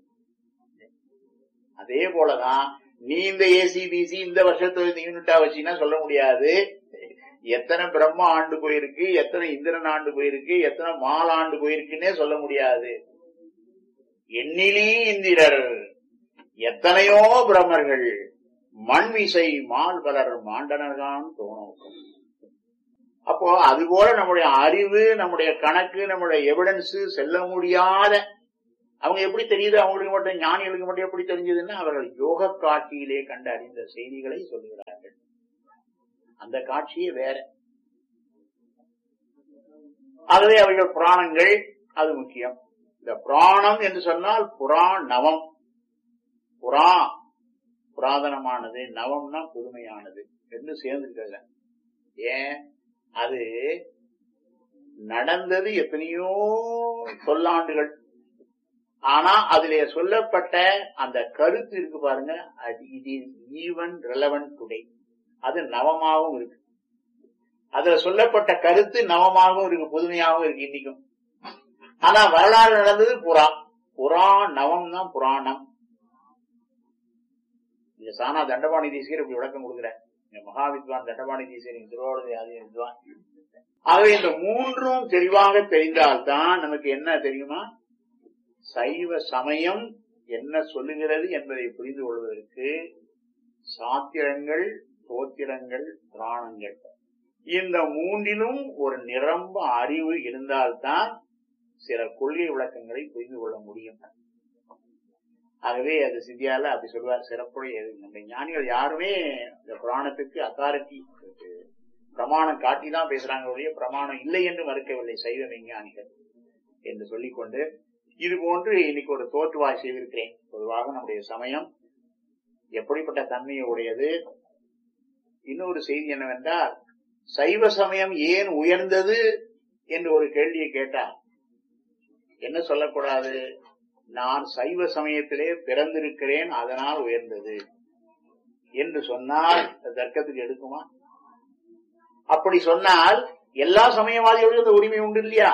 Speaker 3: அதே போலதான் நீ இந்த ஏசிபிசி இந்த வருஷத்துல இந்த யூனிட்டா வச்சுன்னா சொல்ல முடியாது எத்தனை பிரம்ம ஆண்டு போயிருக்கு எத்தனை இந்திரன் ஆண்டு போயிருக்கு எத்தனை மால் ஆண்டு போயிருக்குன்னே சொல்ல முடியாது எண்ணிலி இந்திரர் எத்தனையோ பிரம்மர்கள் மண்விசை மால் பலர் மாண்டனர்தான் தோணும் அப்போ அதுபோல நம்முடைய அறிவு நம்முடைய கணக்கு நம்முடைய எவிடன்ஸ் செல்ல முடியாத அவங்க எப்படி தெரியுது அவங்களுக்கு மட்டும் ஞானிகளுக்கு மட்டும் எப்படி தெரிஞ்சதுன்னா அவர்கள் யோக காட்சியிலே கண்டு அறிந்த செய்திகளை சொல்லுகிறார்கள் அந்த காட்சியே வேற ஆகவே அவைகள் புராணங்கள் அது முக்கியம் இந்த புராணம் என்று சொன்னால் புராணவம் புறா புராதனமானது நவம்னா புதுமையானது என்று சேர்ந்துருக்கல ஏன் அது நடந்தது எத்தனையோ சொல்லாண்டுகள் ஆனா அதிலே சொல்லப்பட்ட அந்த கருத்து இருக்கு பாருங்க it is even relevant today அது நவமாகவும் இருக்கு அதுல சொல்லப்பட்ட கருத்து நவமாகவும் இருக்கு புதுமையாகவும் இருக்கு இன்னைக்கும் ஆனா வரலாறு நடந்தது புறா புறா நவம் தான் புராணம் இங்க சானா தண்டபாணி தேசியர் இப்படி விளக்கம் கொடுக்குறார் இங்க மகாவித்வான் தண்டபாணி தேசியர் இங்க திருவாரூர் ஆதி வித்வான் ஆகவே இந்த மூன்றும் தெளிவாக தெரிந்தால்தான் நமக்கு என்ன தெரியுமா சைவ சமயம் என்ன சொல்லுகிறது என்பதை புரிந்து கொள்வதற்கு சாத்திரங்கள் தோத்திரங்கள் புராணங்கள் இந்த மூன்றிலும் ஒரு நிரம்ப அறிவு இருந்தால்தான் சில கொள்கை விளக்கங்களை புரிந்து கொள்ள முடியும் ஆகவே அது சித்தியால அப்படி சொல்வார் சிறப்புடைய நம்ம ஞானிகள் யாருமே இந்த புராணத்துக்கு அத்தாரிட்டி பிரமாணம் காட்டி தான் பேசுறாங்க ஒழிய பிரமாணம் இல்லை என்று மறுக்கவில்லை சைவ விஞ்ஞானிகள் என்று சொல்லிக்கொண்டு இது போன்று இன்னைக்கு ஒரு தோற்றுவாய் செய்திருக்கிறேன் பொதுவாக நம்முடைய சமயம் எப்படிப்பட்ட தன்மையை உடையது இன்னொரு செய்தி என்னவென்றால் சைவ சமயம் ஏன் உயர்ந்தது என்று ஒரு கேள்வியை கேட்டா என்ன சொல்லக்கூடாது நான் சைவ சமயத்திலே பிறந்திருக்கிறேன் அதனால் உயர்ந்தது என்று சொன்னால் தர்க்கத்துக்கு எடுக்குமா அப்படி சொன்னால் எல்லா சமயவாதிகளுக்கும் இந்த உரிமை உண்டு இல்லையா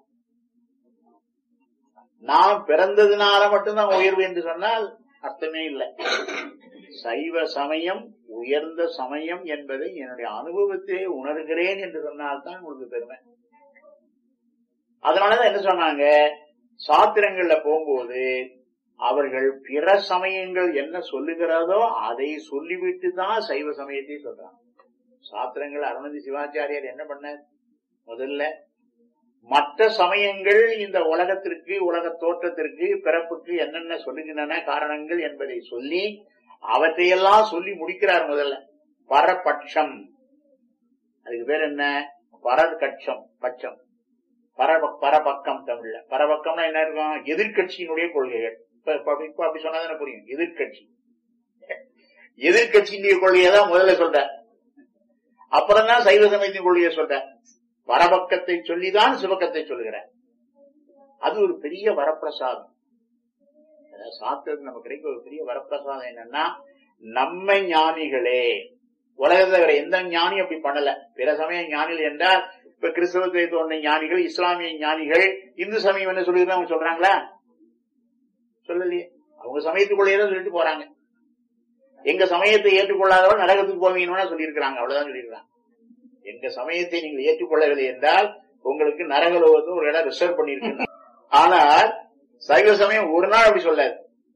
Speaker 3: நான் பிறந்ததுனால மட்டும்தான் உயர்வு என்று சொன்னால் அர்த்தமே இல்லை சைவ சமயம் உயர்ந்த சமயம் என்பதை என்னுடைய அனுபவத்திலே உணர்கிறேன் என்று சொன்னால்தான் உங்களுக்கு பெருமை அதனாலதான் என்ன சொன்னாங்க சாத்திரங்கள்ல போகும்போது அவர்கள் பிற சமயங்கள் என்ன சொல்லுகிறதோ அதை சொல்லிவிட்டு தான் சைவ சமயத்தை சொல்றாங்க சாத்திரங்கள் அருணதி சிவாச்சாரியார் என்ன பண்ண முதல்ல மற்ற சமயங்கள் இந்த உலகத்திற்கு உலக தோற்றத்திற்கு பிறப்புக்கு என்னென்ன சொல்லுகின்றன காரணங்கள் என்பதை சொல்லி அவற்றையெல்லாம் சொல்லி முடிக்கிறார் முதல்ல பரபட்சம் அதுக்கு பேர் என்ன பரகட்சம் பட்சம் பர பரபக்கம் தமிழ்ல பரபக்கம்னா என்ன இருக்கும் எதிர்கட்சியினுடைய கொள்கைகள் இப்ப இப்ப அப்படி இப்ப அப்படி சொன்னா புரியும் எதிர்கட்சி எதிர்கட்சியினுடைய கொள்கையை தான் முதல்ல சொல்ற அப்புறம் தான் சைவ சமயத்தின் கொள்கையை சொல்ற வரபக்கத்தை சொல்லிதான் சிவக்கத்தை சொல்லுகிறார் அது ஒரு பெரிய வரப்பிரசாதம் சாத்திரத்தில் நமக்கு கிடைக்க ஒரு பெரிய வரப்பிரசாதம் என்னன்னா நம்ம ஞானிகளே உலகத்துல வேற எந்த ஞானி அப்படி பண்ணல பிற சமய ஞானிகள் என்றால் இப்ப கிறிஸ்தவத்தை தோன்ற ஞானிகள் இஸ்லாமிய ஞானிகள் இந்து சமயம் என்ன சொல்லுகிறது அவங்க சொல்றாங்களா சொல்லலையே அவங்க சமயத்துக்குள்ளேயே தான் சொல்லிட்டு போறாங்க எங்க சமயத்தை ஏற்றுக்கொள்ளாதவர்கள் நரகத்துக்கு போவீங்கன்னு சொல்லியிருக்கிறாங்க அவ்வளவுதான் சொல்லியிருக்காங்க எங்க சமயத்தை நீங்கள் ஏற்றுக்கொள்ளவில்லை என்றால் உங்களுக்கு நரகலோகத்து ஒரு இடம் ரிசர்வ் பண்ணிருக்கு ஆனால் சைவ சமயம் ஒரு நாள் அப்படி சொல்லாது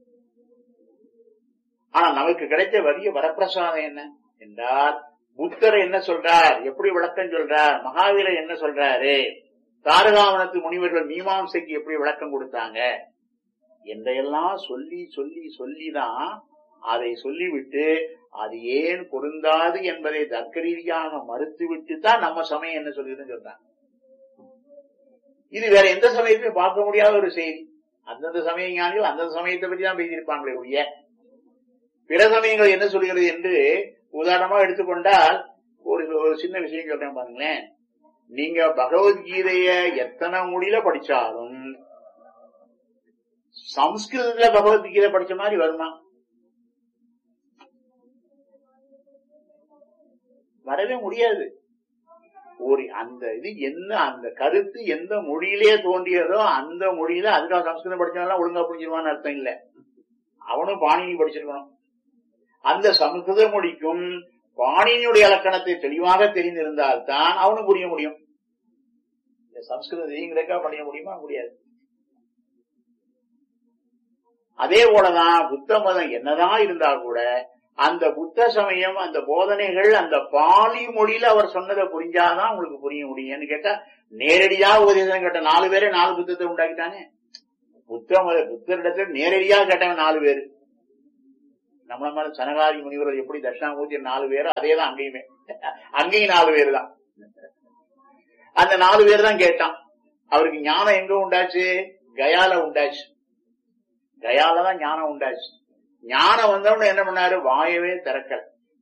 Speaker 3: ஆனா நமக்கு கிடைத்த வரிய வரப்பிரசாதம் என்ன என்றால் புத்தர் என்ன சொல்றார் எப்படி விளக்கம் சொல்றார் மகாவீரர் என்ன சொல்றாரு தாரகாவனத்து முனிவர்கள் மீமாம்சைக்கு எப்படி விளக்கம் கொடுத்தாங்க என்றெல்லாம் சொல்லி சொல்லி சொல்லிதான் அதை சொல்லிவிட்டு அது ஏன் பொருந்தாது என்பதை தர்க்க ரீதியாக மறுத்துவிட்டு தான் நம்ம சமயம் என்ன சொல்லுதுன்னு சொல்றாங்க இது வேற எந்த சமயத்திலும் பார்க்க முடியாத ஒரு செய்தி அந்தந்த சமய ஞானிகள் அந்தந்த சமயத்தை பற்றி தான் பேசியிருப்பாங்களே ஒழிய பிற சமயங்கள் என்ன சொல்கிறது என்று உதாரணமா எடுத்துக்கொண்டால் ஒரு ஒரு சின்ன விஷயம் சொல்றேன் பாருங்களேன் நீங்க பகவத்கீதைய எத்தனை மொழியில படிச்சாலும் சம்ஸ்கிருதத்துல பகவத்கீதை படிச்ச மாதிரி வருமா வரவே முடியாது ஒரு அந்த இது என்ன அந்த கருத்து எந்த மொழியிலே தோன்றியதோ அந்த மொழியில அதுக்காக சம்ஸ்கிருதம் படிச்சாலும் ஒழுங்கா புரிஞ்சிருவான்னு அர்த்தம் இல்ல அவனும் பாணினி படிச்சிருக்கணும் அந்த சமஸ்கிருத மொழிக்கும் பாணினியுடைய இலக்கணத்தை தெளிவாக தெரிந்திருந்தால் தான் அவனும் புரிய முடியும் சம்ஸ்கிருதத்தையும் கிடைக்கா படிக்க முடியுமா முடியாது அதே போலதான் புத்த மதம் என்னதான் இருந்தா கூட அந்த புத்த சமயம் அந்த போதனைகள் அந்த பாலி மொழியில அவர் சொன்னதை புரிஞ்சாதான் உங்களுக்கு புரிய முடியும்னு கேட்டா நேரடியா உபதேசம் கேட்ட நாலு பேரே நாலு புத்தத்தை உண்டாக்கிட்டாங்க புத்தர் புத்தரிடத்துல நேரடியா கேட்டவன் நாலு பேர் நம்மள மாதிரி சனகாரி முனிவர்கள் எப்படி தட்சிணாமூர்த்தி நாலு பேர் அதே தான் அங்கேயுமே அங்கேயும் நாலு பேர் தான் அந்த நாலு பேர் தான் கேட்டான் அவருக்கு ஞானம் எங்க உண்டாச்சு கயால உண்டாச்சு கயால தான் ஞானம் உண்டாச்சு ஞானம் வந்தவன என்ன பண்ணாரு வாயவே திறக்கல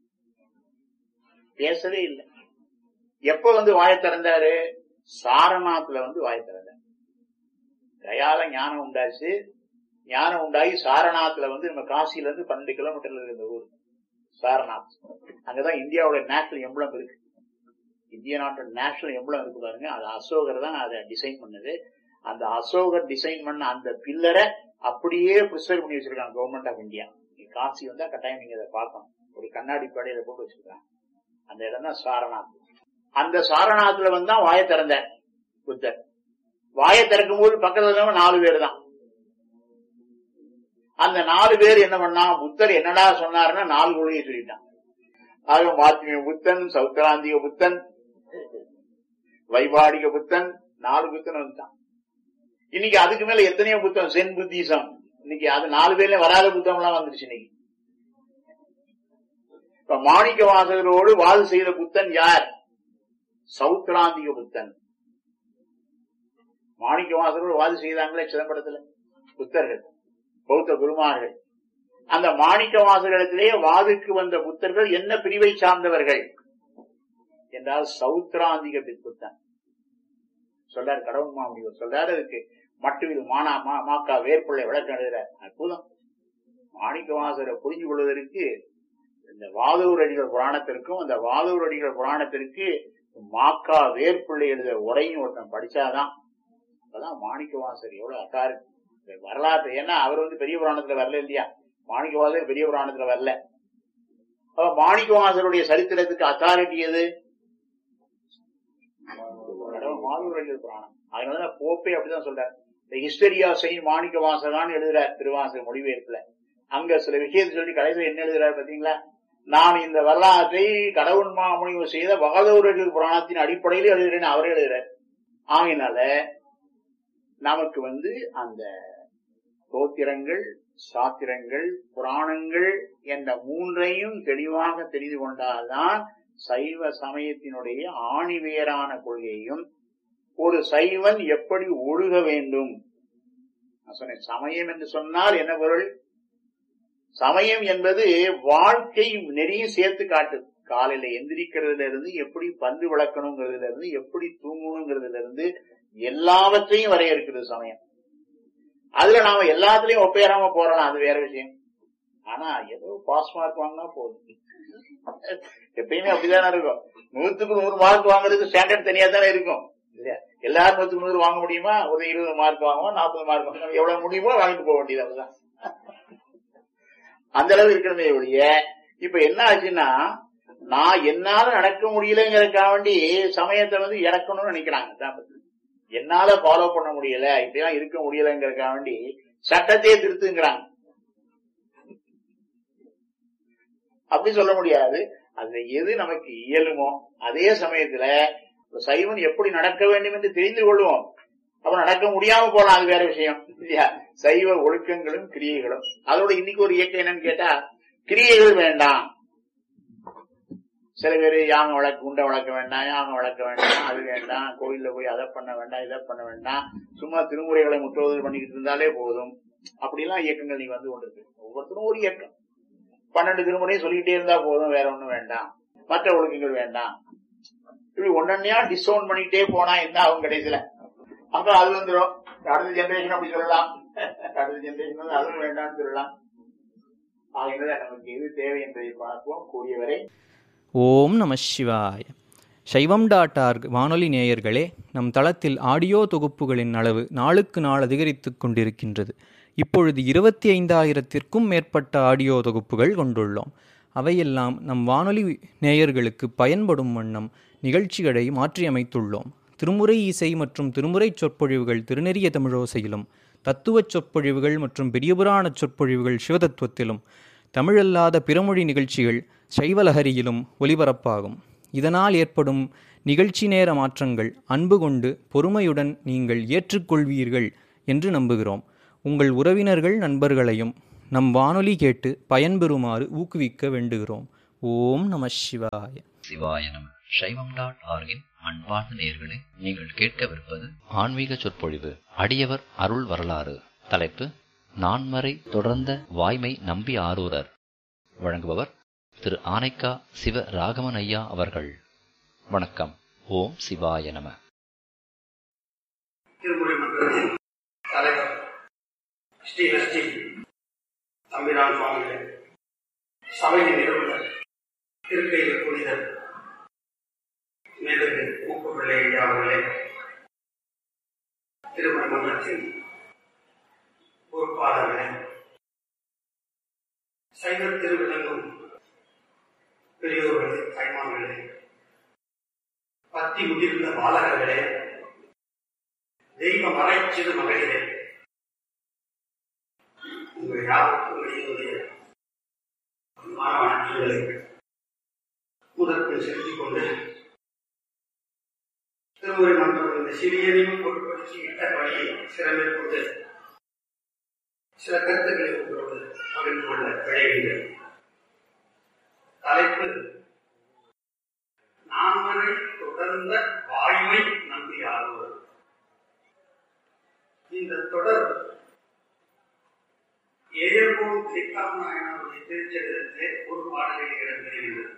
Speaker 3: பேசவே இல்லை எப்ப வந்து வாயை திறந்தாரு சாரநாத்துல வந்து வாயை திறந்தார் கயால ஞானம் உண்டாச்சு ஞானம் உண்டாகி சாரநாத்துல வந்து நம்ம காசில இருந்து பன்னெண்டு கிலோமீட்டர்ல இருக்கு இந்த ஊர் சாரநாத் அங்கதான் இந்தியாவோட நேஷனல் எம்பளம் இருக்கு இந்திய நாட்டோட நேஷனல் எம்பளம் இருக்கு பாருங்க அது அசோகர் தான் அதை டிசைன் பண்ணது அந்த அசோகர் டிசைன் பண்ண அந்த பில்லரை அப்படியே ப்ரிசர்வ் பண்ணி வச்சிருக்காங்க கவர்மெண்ட் ஆஃப் இந்தியா காசி வந்தா கட்டாயம் நீங்க அதை பார்க்கணும் ஒரு கண்ணாடி படையில போட்டு வச்சிருக்காங்க அந்த இடம் தான் சாரநாத் அந்த சாரநாத்துல வந்து தான் வாயை திறந்தார் புத்தர் வாயை திறக்கும் போது பக்கத்துல இருந்தவங்க நாலு பேர் தான் அந்த நாலு பேர் என்ன பண்ணா புத்தர் என்னடா சொன்னாருன்னா நாலு கொள்கையை சொல்லிட்டான் ஆக மாத்மிய புத்தன் சௌத்தராந்திக புத்தன் வைவாடிக புத்தன் நாலு புத்தன் வந்துட்டான் இன்னைக்கு அதுக்கு மேல எத்தனையோ புத்தகம் சென் புத்திசம் இன்னைக்கு அது நாலு பேர்ல வராத புத்தகம் எல்லாம் வந்துருச்சு இன்னைக்கு இப்ப மாணிக்க வாசகரோடு வாழ் செய்த புத்தன் யார் சௌத்ராந்திக புத்தன் மாணிக்க வாசகரோடு வாது செய்தாங்களே சிதம்பரத்துல புத்தர்கள் பௌத்த குருமார்கள் அந்த மாணிக்க வாசகத்திலேயே வாதுக்கு வந்த புத்தர்கள் என்ன பிரிவை சார்ந்தவர்கள் என்றால் சௌத்ராந்திக புத்தன் சொல்றாரு கடவுள் மாமுடிவர் சொல்றாரு அதுக்கு மட்டுவில் மானா மா மாக்கா வேர்பிள்ளை விளக்கம் எழுதுறார் அற்புதம் மாணிக்க வாசகரை புரிஞ்சு கொள்வதற்கு இந்த வாதூர் அடிகள் புராணத்திற்கும் அந்த வாதூர் அடிகள் புராணத்திற்கு மாக்கா வேர்பிள்ளை எழுத உரையும் ஒருத்தன் படிச்சாதான் அப்பதான் மாணிக்க வாசகர் எவ்வளவு அக்காரு வரலாற்று ஏன்னா அவர் வந்து பெரிய புராணத்துல வரல இல்லையா மாணிக்க வாசகர் பெரிய புராணத்துல வரல அப்ப மாணிக்க வாசகருடைய சரித்திரத்துக்கு அத்தாரிட்டி எது மாதூரடிகள் புராணம் அதனாலதான் போப்பே அப்படிதான் சொல்றாரு இந்த ஹிஸ்டரி ஆஃப் செயின் மாணிக்க வாசகான்னு எழுதுறார் திருவாசக மொழிபெயர்ப்புல அங்க சில விஷயத்தை சொல்லி கடைசியில் என்ன எழுதுறாரு பாத்தீங்களா நான் இந்த வரலாற்றை கடவுள் மாமுனிவு செய்த பகதூரடிகள் புராணத்தின் அடிப்படையில் எழுதுறேன்னு அவரே எழுதுறார் ஆகினால நமக்கு வந்து அந்த தோத்திரங்கள் சாத்திரங்கள் புராணங்கள் என்ற மூன்றையும் தெளிவாக தெரிந்து கொண்டால்தான் சைவ சமயத்தினுடைய ஆணிவேரான கொள்கையும் ஒரு சைவன் எப்படி ஒழுக வேண்டும் நான் சொன்னேன் சமயம் என்று சொன்னால் என்ன பொருள் சமயம் என்பது வாழ்க்கை நெறிய சேர்த்து காட்டு காலையில எந்திரிக்கிறதுல இருந்து எப்படி பந்து வளர்க்கணுங்கிறதுல இருந்து எப்படி தூங்கணுங்கிறதுல இருந்து எல்லாவற்றையும் வரையறுக்கிறது சமயம் அதுல நாம எல்லாத்துலயும் ஒப்பேறாம போறலாம் அது வேற விஷயம் ஆனா ஏதோ பாஸ் மார்க் வாங்கினா போதும் எப்பயுமே அப்படிதானே இருக்கும் நூத்துக்கு நூறு மார்க் வாங்குறதுக்கு ஸ்டாண்டர்ட் தனியா தானே இருக்கும் இல்லையா எல்லாரும் நூத்துக்கு நூறு வாங்க முடியுமா ஒரு இருபது மார்க் வாங்குவோம் நாற்பது மார்க் வாங்குவோம் எவ்வளவு முடியுமோ வாங்கிட்டு போக வேண்டியது அதுதான் அந்த அளவு இருக்கிறதே ஒழிய இப்ப என்ன ஆச்சுன்னா நான் என்னால நடக்க முடியலங்கிறதுக்காக வேண்டி சமயத்தை வந்து இறக்கணும்னு நினைக்கிறாங்க என்னால ஃபாலோ பண்ண முடியல இப்படிலாம் இருக்க முடியலங்கிறதுக்காக வேண்டி சட்டத்தையே திருத்துங்கிறாங்க அப்படி சொல்ல முடியாது அதுல எது நமக்கு இயலுமோ அதே சமயத்துல சைவன் எப்படி நடக்க வேண்டும் என்று தெரிந்து கொள்வோம் அப்ப நடக்க முடியாம போலாம் அது வேற விஷயம் இல்லையா சைவ ஒழுக்கங்களும் கிரியைகளும் அதோட இன்னைக்கு ஒரு இயக்கம் என்னன்னு கேட்டா கிரியைகள் வேண்டாம் சில பேர் யாகம் வளர்க்க உண்டை வளர்க்க வேண்டாம் யாகம் வளர்க்க வேண்டாம் அது வேண்டாம் கோயில்ல போய் அதை பண்ண வேண்டாம் இதை பண்ண வேண்டாம் சும்மா திருமுறைகளை முற்றுவது பண்ணிக்கிட்டு இருந்தாலே போதும் அப்படிலாம் இயக்கங்கள் நீ வந்து கொண்டிருக்கு ஒவ்வொருத்தரும் ஒரு இயக்கம் பன்னெண்டு திருமுறையும் சொல்லிக்கிட்டே இருந்தா போதும் வேற ஒண்ணும் வேண்டாம் மற்ற ஒழுக்கங்கள் வேண்டாம் இப்படி ஒன்னொன்னையா டிஸ்கவுண்ட் பண்ணிக்கிட்டே போனா என்ன ஆகும் கடைசியில அப்புறம் அது வந்துடும் அடுத்த ஜெனரேஷன் அப்படி சொல்லலாம் அடுத்த ஜெனரேஷன் வந்து அதுவும் வேண்டாம்னு சொல்லலாம் ஆகியனால நமக்கு எது தேவை என்பதை பார்ப்போம் கூடியவரை
Speaker 6: ஓம் நம சிவாய சைவம் டாட் ஆர்க் வானொலி நேயர்களே நம் தளத்தில் ஆடியோ தொகுப்புகளின் அளவு நாளுக்கு நாள் அதிகரித்துக் கொண்டிருக்கின்றது இப்பொழுது இருபத்தி ஐந்தாயிரத்திற்கும் மேற்பட்ட ஆடியோ தொகுப்புகள் கொண்டுள்ளோம் அவையெல்லாம் நம் வானொலி நேயர்களுக்கு பயன்படும் வண்ணம் நிகழ்ச்சிகளை மாற்றியமைத்துள்ளோம் திருமுறை இசை மற்றும் திருமுறை சொற்பொழிவுகள் திருநெறிய தமிழோசையிலும் தத்துவச் சொற்பொழிவுகள் மற்றும் பெரியபுராண சொற்பொழிவுகள் சிவதத்துவத்திலும் தமிழல்லாத பிறமொழி நிகழ்ச்சிகள் சைவலஹரியிலும் ஒலிபரப்பாகும் இதனால் ஏற்படும் நிகழ்ச்சி நேர மாற்றங்கள் அன்பு கொண்டு பொறுமையுடன் நீங்கள் ஏற்றுக்கொள்வீர்கள் என்று நம்புகிறோம் உங்கள் உறவினர்கள் நண்பர்களையும் நம் வானொலி கேட்டு பயன்பெறுமாறு ஊக்குவிக்க வேண்டுகிறோம் ஓம் நம சிவாய
Speaker 7: சிவாய நம சைவம் டாட் ஆர்கின் அன்பார்ந்த நேயர்களே நீங்கள் கேட்கவிருப்பது ஆன்மீக சொற்பொழிவு அடியவர் அருள் வரலாறு தலைப்பு நான்மறை தொடர்ந்த வாய்மை நம்பி ஆரூரர் வழங்குபவர் திரு ஆனைக்கா சிவ ராகவன் ஐயா அவர்கள் வணக்கம் ஓம் சிவாய நம
Speaker 8: திருமுறை மன்றத்தின் தலைவர் ஸ்ரீஹஸ்டி தம்பிரான் சுவாமிகள் சபையின் நிறுவனர் திருக்கையில் புனிதர் மேதகு மூக்குப்பிள்ளை ஐயா அவர்களே திருமுறை மன்றத்தின் பொறுப்பாளர்களே சைவ திருவிளங்கும் பெரியோர்களே கைமான்களே பத்தி முதிர்ந்த பாலகர்களே தெய்வ மறைச்சிறு மகளிரே உங்கள் யாருக்கும் என்னுடைய அன்பான வணக்கங்களை முதற்குள் செலுத்திக் கொண்டு திருமுறை மன்றம் இந்த சிறியதையும் பொருட்படுத்தி இட்ட பணியை சிறமேற்கொண்டு சில கருத்துக்களை உங்களோடு பகிர்ந்து கொள்ள விழைகின்றேன் தலைப்பு நான்மறை தொடர்ந்த வாய்மை நம்பி ஆளுவது இந்த தொடர் ஏயர்போன் திரிகாம் நாயனாருடைய திருச்செதத்திலே ஒரு பாடலில் இடம்பெறுகிறது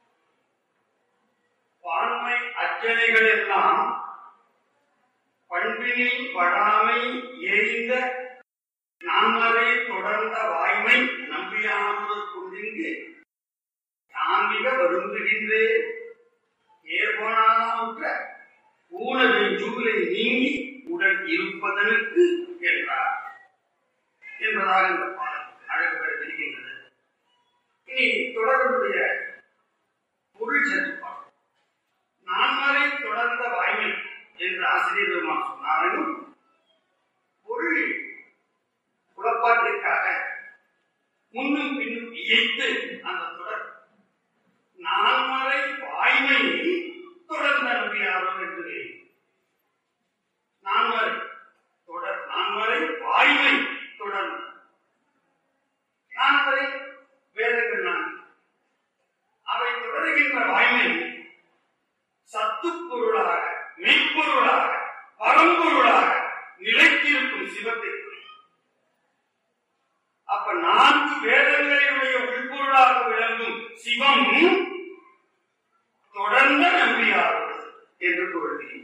Speaker 8: பான்மை அர்ச்சனைகள் எல்லாம் பண்பினில் வழாமை எரிந்த நான்மறை தொடர்ந்த வாய்மை நம்பியானவர் கொண்டிங்கு நான் மிக வருந்துகின்றேன் ஏற்போனாமுற்ற ஊனவின் ஜூலை நீங்கி உடன் இருப்பதற்கு என்றார் என்பதாக இந்த பாடல் அழகு பெற தெரிகின்றது இனி தொடர்புடைய பொருள் சற்று பார்ப்போம் நான்மறை தொடர்ந்த வாய்மை என்று ஆசிரியர் பெருமான் சொன்னாலும் பொருள் குழப்பாட்டிற்காக முன்னும் பின்னும் இயைத்து அந்த தொடர் நான்மறை வாய்மை தொடர்ந்த நம்பியாரும் என்று நான்மறை தொடர் நான்மறை வாய்மை தொடர்ந்து நான்மறை வேதங்கள் நான்கு அவை தொடர்கின்ற வாய்மை சத்து பொருளாக மெய்ப்பொருளாக பரம்பொருளாக நிலைத்திருக்கும் சிவத்தை குறிக்கும். அப்ப நான்கு வேதங்களினுடைய உள்பொருளாக விளங்கும் சிவம் தொடர்ந்த நம்பியார்கள் என்று கூறுகிறீர்கள்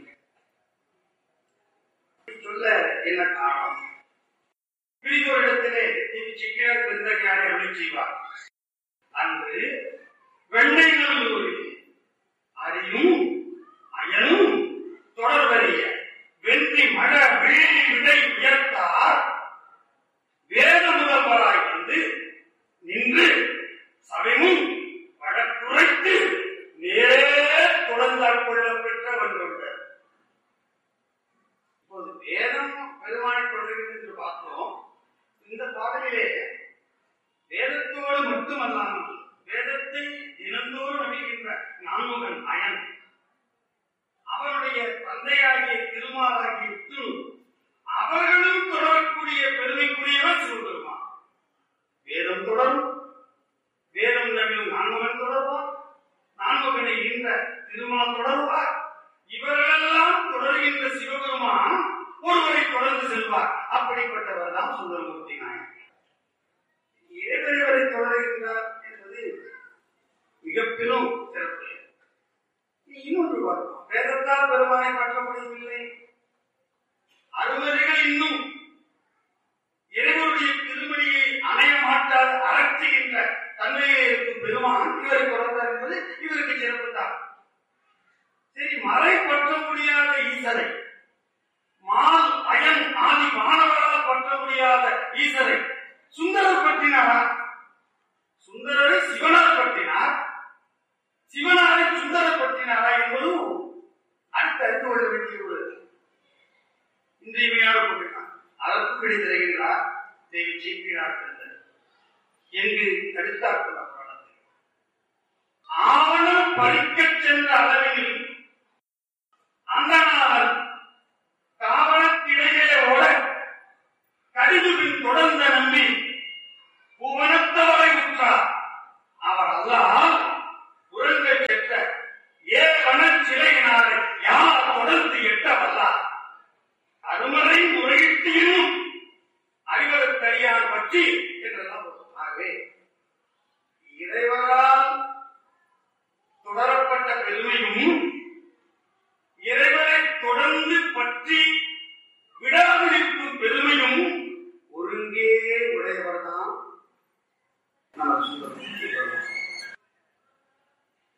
Speaker 8: சொல்ல என்ன காரணம் பிரிதோரிடத்திலே திரு சிக்கியார் பிருந்தகாரை அருளி செய்வார் அன்று வெண்ணை நல்லூரில் அரியும் அயனும் தொடர்வறிய வென்றி மழ வேலி விடை உயர்த்தார் வேத முதல்வராய் வந்து நின்று சபையும் வழக்குரைத்து நேரே தொடர்ந்தால் கொள்ள பெற்ற வந்துள்ளார் இப்போது வேதம் பெருமானை தொடர்கிறது என்று பார்த்தோம் இந்த பாடலிலே வேதத்தோடு மட்டுமல்லாமல் வேதத்தை தினந்தோறும் நம்பிக்கின்ற நான்முகன் அயன் அவருடைய தந்தையாகிய திருமாலாகிய திரு அவர்களும் தொடரக்கூடிய பெருமைக்குரியவர் சிவபெருமான் வேதம் தொடரும் வேதம் நவிலும் நான்முகன் தொடர்வார் நான்முகனை ஈன்ற திருமால் தொடர்வார் இவர்களெல்லாம் தொடர்கின்ற சிவபெருமான் ஒருவரை தொடர்ந்து செல்வார் அப்படிப்பட்டவர் தான் சுந்தரமூர்த்தி நாயகர் இறைவரை தொடர்கின்றார் என்பது மிக பெரும் சிறப்பு இனி இன்னொன்று பார்ப்போம் வேதத்தால் பெருமானை பற்ற முடியவில்லை அருமறைகள் இன்னும் இறைவனுடைய திருமணியை அணைய மாட்டால் அறற்றுகின்ற தன்மையிலே இருக்கும் பெருமான் இவரை தொடர்ந்தார் என்பது இவருக்கு சிறப்பு தான் சரி மறை பற்ற முடியாத ஈசரை மால் அயன் ஆதி மாணவரால் பற்ற முடியாத ஈசரை சுந்தரர் பற்றினாரா சுந்தரரை சிவனார் பற்றினார் சிவனாரை சுந்தரர் பற்றினாரா என்பதும் அடுத்து அறிந்து கொள்ள வேண்டிய ஒரு இன்றியமையான கொண்டிருக்கான் அதற்கு விடை தருகின்றார் தேவி சீப்பினார் எங்கு தடுத்தார் கொள்ளப்படாது ஆவணம் பறிக்கச் சென்ற அளவில் அந்த நாள் காவலத்திடையே ஓட கடிது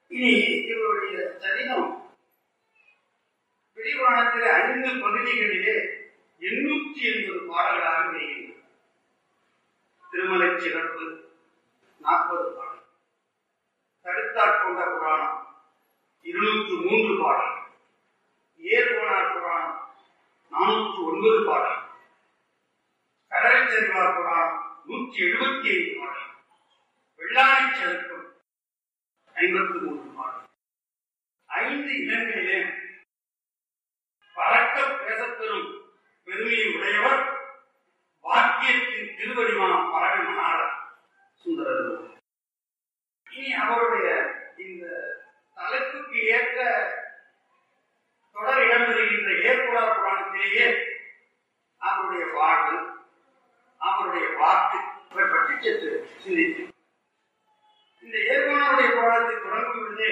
Speaker 8: இனி இவருடைய சரிதம் பிரிவானத்தில் ஐந்து பகுதிகளிலே எண்ணூற்றி எண்பது பாடல்களாக வருகின்றன திருமலை சிறப்பு நாற்பது பாடல் தடுத்தாட்கொண்ட புராணம் இருநூற்று மூன்று பாடல் ஏர்கோனார் புராணம் நானூற்று ஒன்பது பாடல் கடலை செல்வார் புராணம் நூற்றி எழுபத்தி ஐந்து பாடல் வெள்ளாணை செலுத்தும் ஐம்பத்தி மூன்று பாடல் ஐந்து இடங்களிலே பறக்க பேசப்பெறும் பெருமையை உடையவர் வாக்கியத்தின் திருவடிவானம் பரவி மணாளர் சுந்தரர் இனி அவருடைய இந்த தலைப்புக்கு ஏற்ற தொடர் இடம்பெறுகின்ற ஏற்புடார் புராணத்திலேயே அவருடைய வாழ்வு அவருடைய வாக்கு இவை பற்றி சற்று சிந்தித்து இந்த ஏற்புணருடைய புராணத்தை தொடங்கும் பொழுதே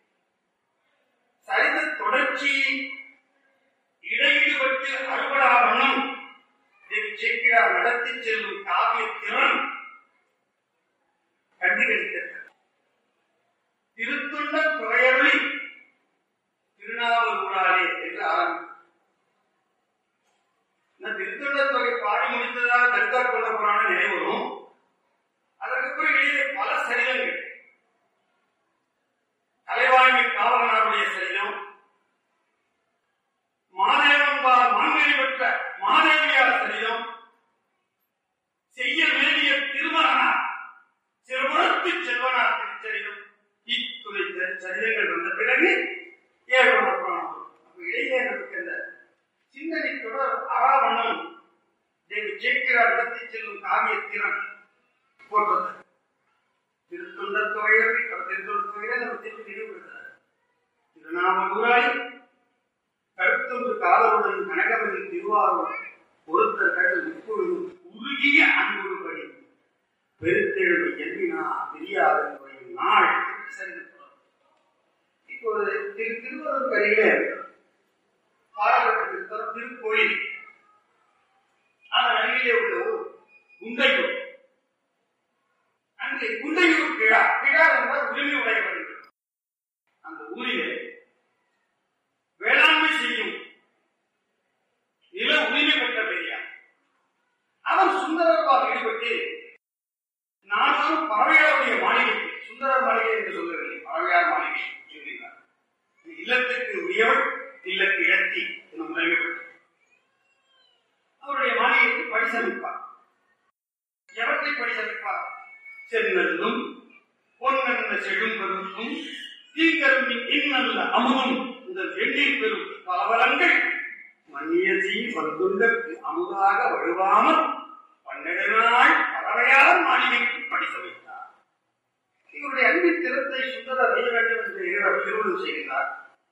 Speaker 8: சரித தொடர்ச்சி இடையீடுபட்டு அறுபடா வண்ணம் தேவி சேக்கிழார் நடத்தி செல்லும் காவிய திறன் கண்டுகளித்தது திருத்துண்ட துறையருளி திருநாவலூராலே என்று ஆரம்பித்தார் இந்த திருத்துண்ட தொகை பாடி முடித்ததாக கருத்தார் கொண்ட புராணம் நினைவரும் அதற்கு பிறகு எழுதிய பல சரிதங்கள் தலைவாய்மை காவலனாருடைய சரிதம் மாதேவன்பால் மாங்கனி பெற்ற மாதேவியார் சரிதம் செய்ய வேண்டிய திருமணனார் சிறுபுறத்து செல்வனார் திருச்சரிதம் இத்துணை சரிதங்கள் வந்த பிறகு ஏழோட புராணம் அப்ப இடையே நமக்கு அந்த சிந்தனை தொடர் அறாவண்ணம் தேவி சேக்கிரார் நடத்தி செல்லும் காவிய திறன் போட்டது திருத்தொண்ட தொகையை திருத்தொண்ட தொகையை நம்ம திருப்பி நினைவுபடுத்துறார் திருநாமூராய் கருத்தொன்று காதலுடன் கனகவதி திருவாரூர் பொருத்தர் கடல் இப்பொழுதும் உருகிய அன்புபடி பெருத்தெழுமை எண்ணினா தெரியாத நாள் என்று சரித்திருக்கிறோம் இப்போது திரு திருவள்ளுவர் கரையில பாடப்பட்டிருக்கிற திருக்கோயில் அதன் அருகிலே உள்ள ஊர் குண்டையூர் அங்கே குண்டையூர் கிழா கிழா என்றால் உரிமை உடையவர்கள் அந்த ஊரிலே வேளாண்மை செய்யும் நில உரிமை பெற்ற பெரியார் அவர் சுந்தரப்பால் ஈடுபட்டு நானும் பறவையாருடைய மாளிகைக்கு சுந்தரர் மாளிகை என்று சொல்லவில்லை பறவையார் மாளிகை சொல்கிறார் இல்லத்துக்கு உரியவள் இல்லத்து இழத்தி என முறைமைப்பட்டு அவருடைய மாளிகைக்கு படி சமைப்பார் எவற்றை படி சமைப்பார் செந்நெல்லும் பொன்னென்ன செழும்பருக்கும் தீங்கரும்பின் இன்னல்ல அமுதும் இந்த வெண்ணீர் பெறும் பலவலங்கள் மன்னியசி வந்துள்ளற்கு அமுதாக வழுவாமல் பன்னெடுநாள் பறவையாளர் மாளிகைக்கு படிக்க வைத்தார் இவருடைய அன்பின் திறத்தை சுந்தர அறிய வேண்டும் என்று இறைவர் திருமணம் செய்கிறார்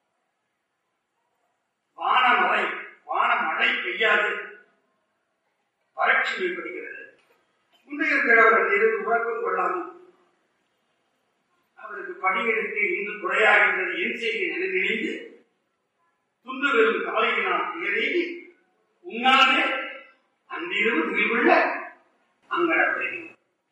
Speaker 8: வானமழை வானமழை பெய்யாது வறட்சி ஏற்படுகிறது முந்தைய கிழவர்கள் இருந்து உறக்கம் கொள்ளாமல் அவருக்கு பணியிற்கு இன்று குறையாகின்றது என் செய்தி நினைந்து துண்டு வெறும் கவலையினால் துயரேறி உண்ணாதே அன்றிரவு துயிலுள்ள அங்கடப்படுகிறது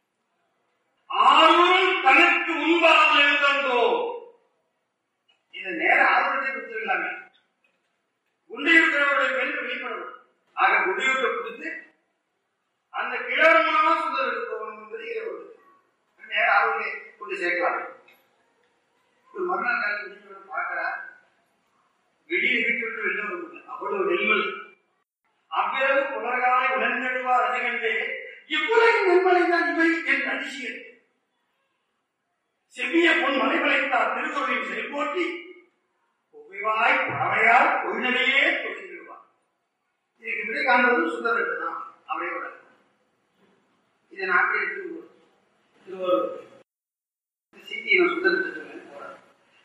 Speaker 8: ஆளும் தனக்கு முன்பாக எழுந்தோ இதை நேர ஆர்வத்தை கொடுத்துருக்கலாமே குண்டியிருக்கிறவருடைய மேல் வெளிப்படணும் ஆக குண்டியூட்டை கொடுத்து அந்த கிழவர் மூலமா சுந்தருக்கு போகணும் என்பது இறைவன் நேர ஆர்வத்தை கொண்டு சேர்க்கலாமே ஒரு மறுநாள் காலையில் வீட்டோட பார்க்கிறா வெளியே வீட்டு விட்டு வெளில வர முடியல அவ்வளவு நெல்மலை அவ்விரவு புலர்காலை உணர்ந்தெழுவார் அதிகண்டே இவ்வளவு நெல்மலை தான் இவை என் அதிசயம் செவ்விய பொன் மலைமலைத்தார் திருக்குறளின் செல்போட்டி ஒவ்விவாய் பறவையால் கொள்ளையே தொழில்வார் இதுக்கு விடை காண்பது சுந்தரத்து தான் அவரையோட இதை நாட்டை எடுத்து திருவாரூர் சீட்டியை நான் சுந்தரத்துக்கு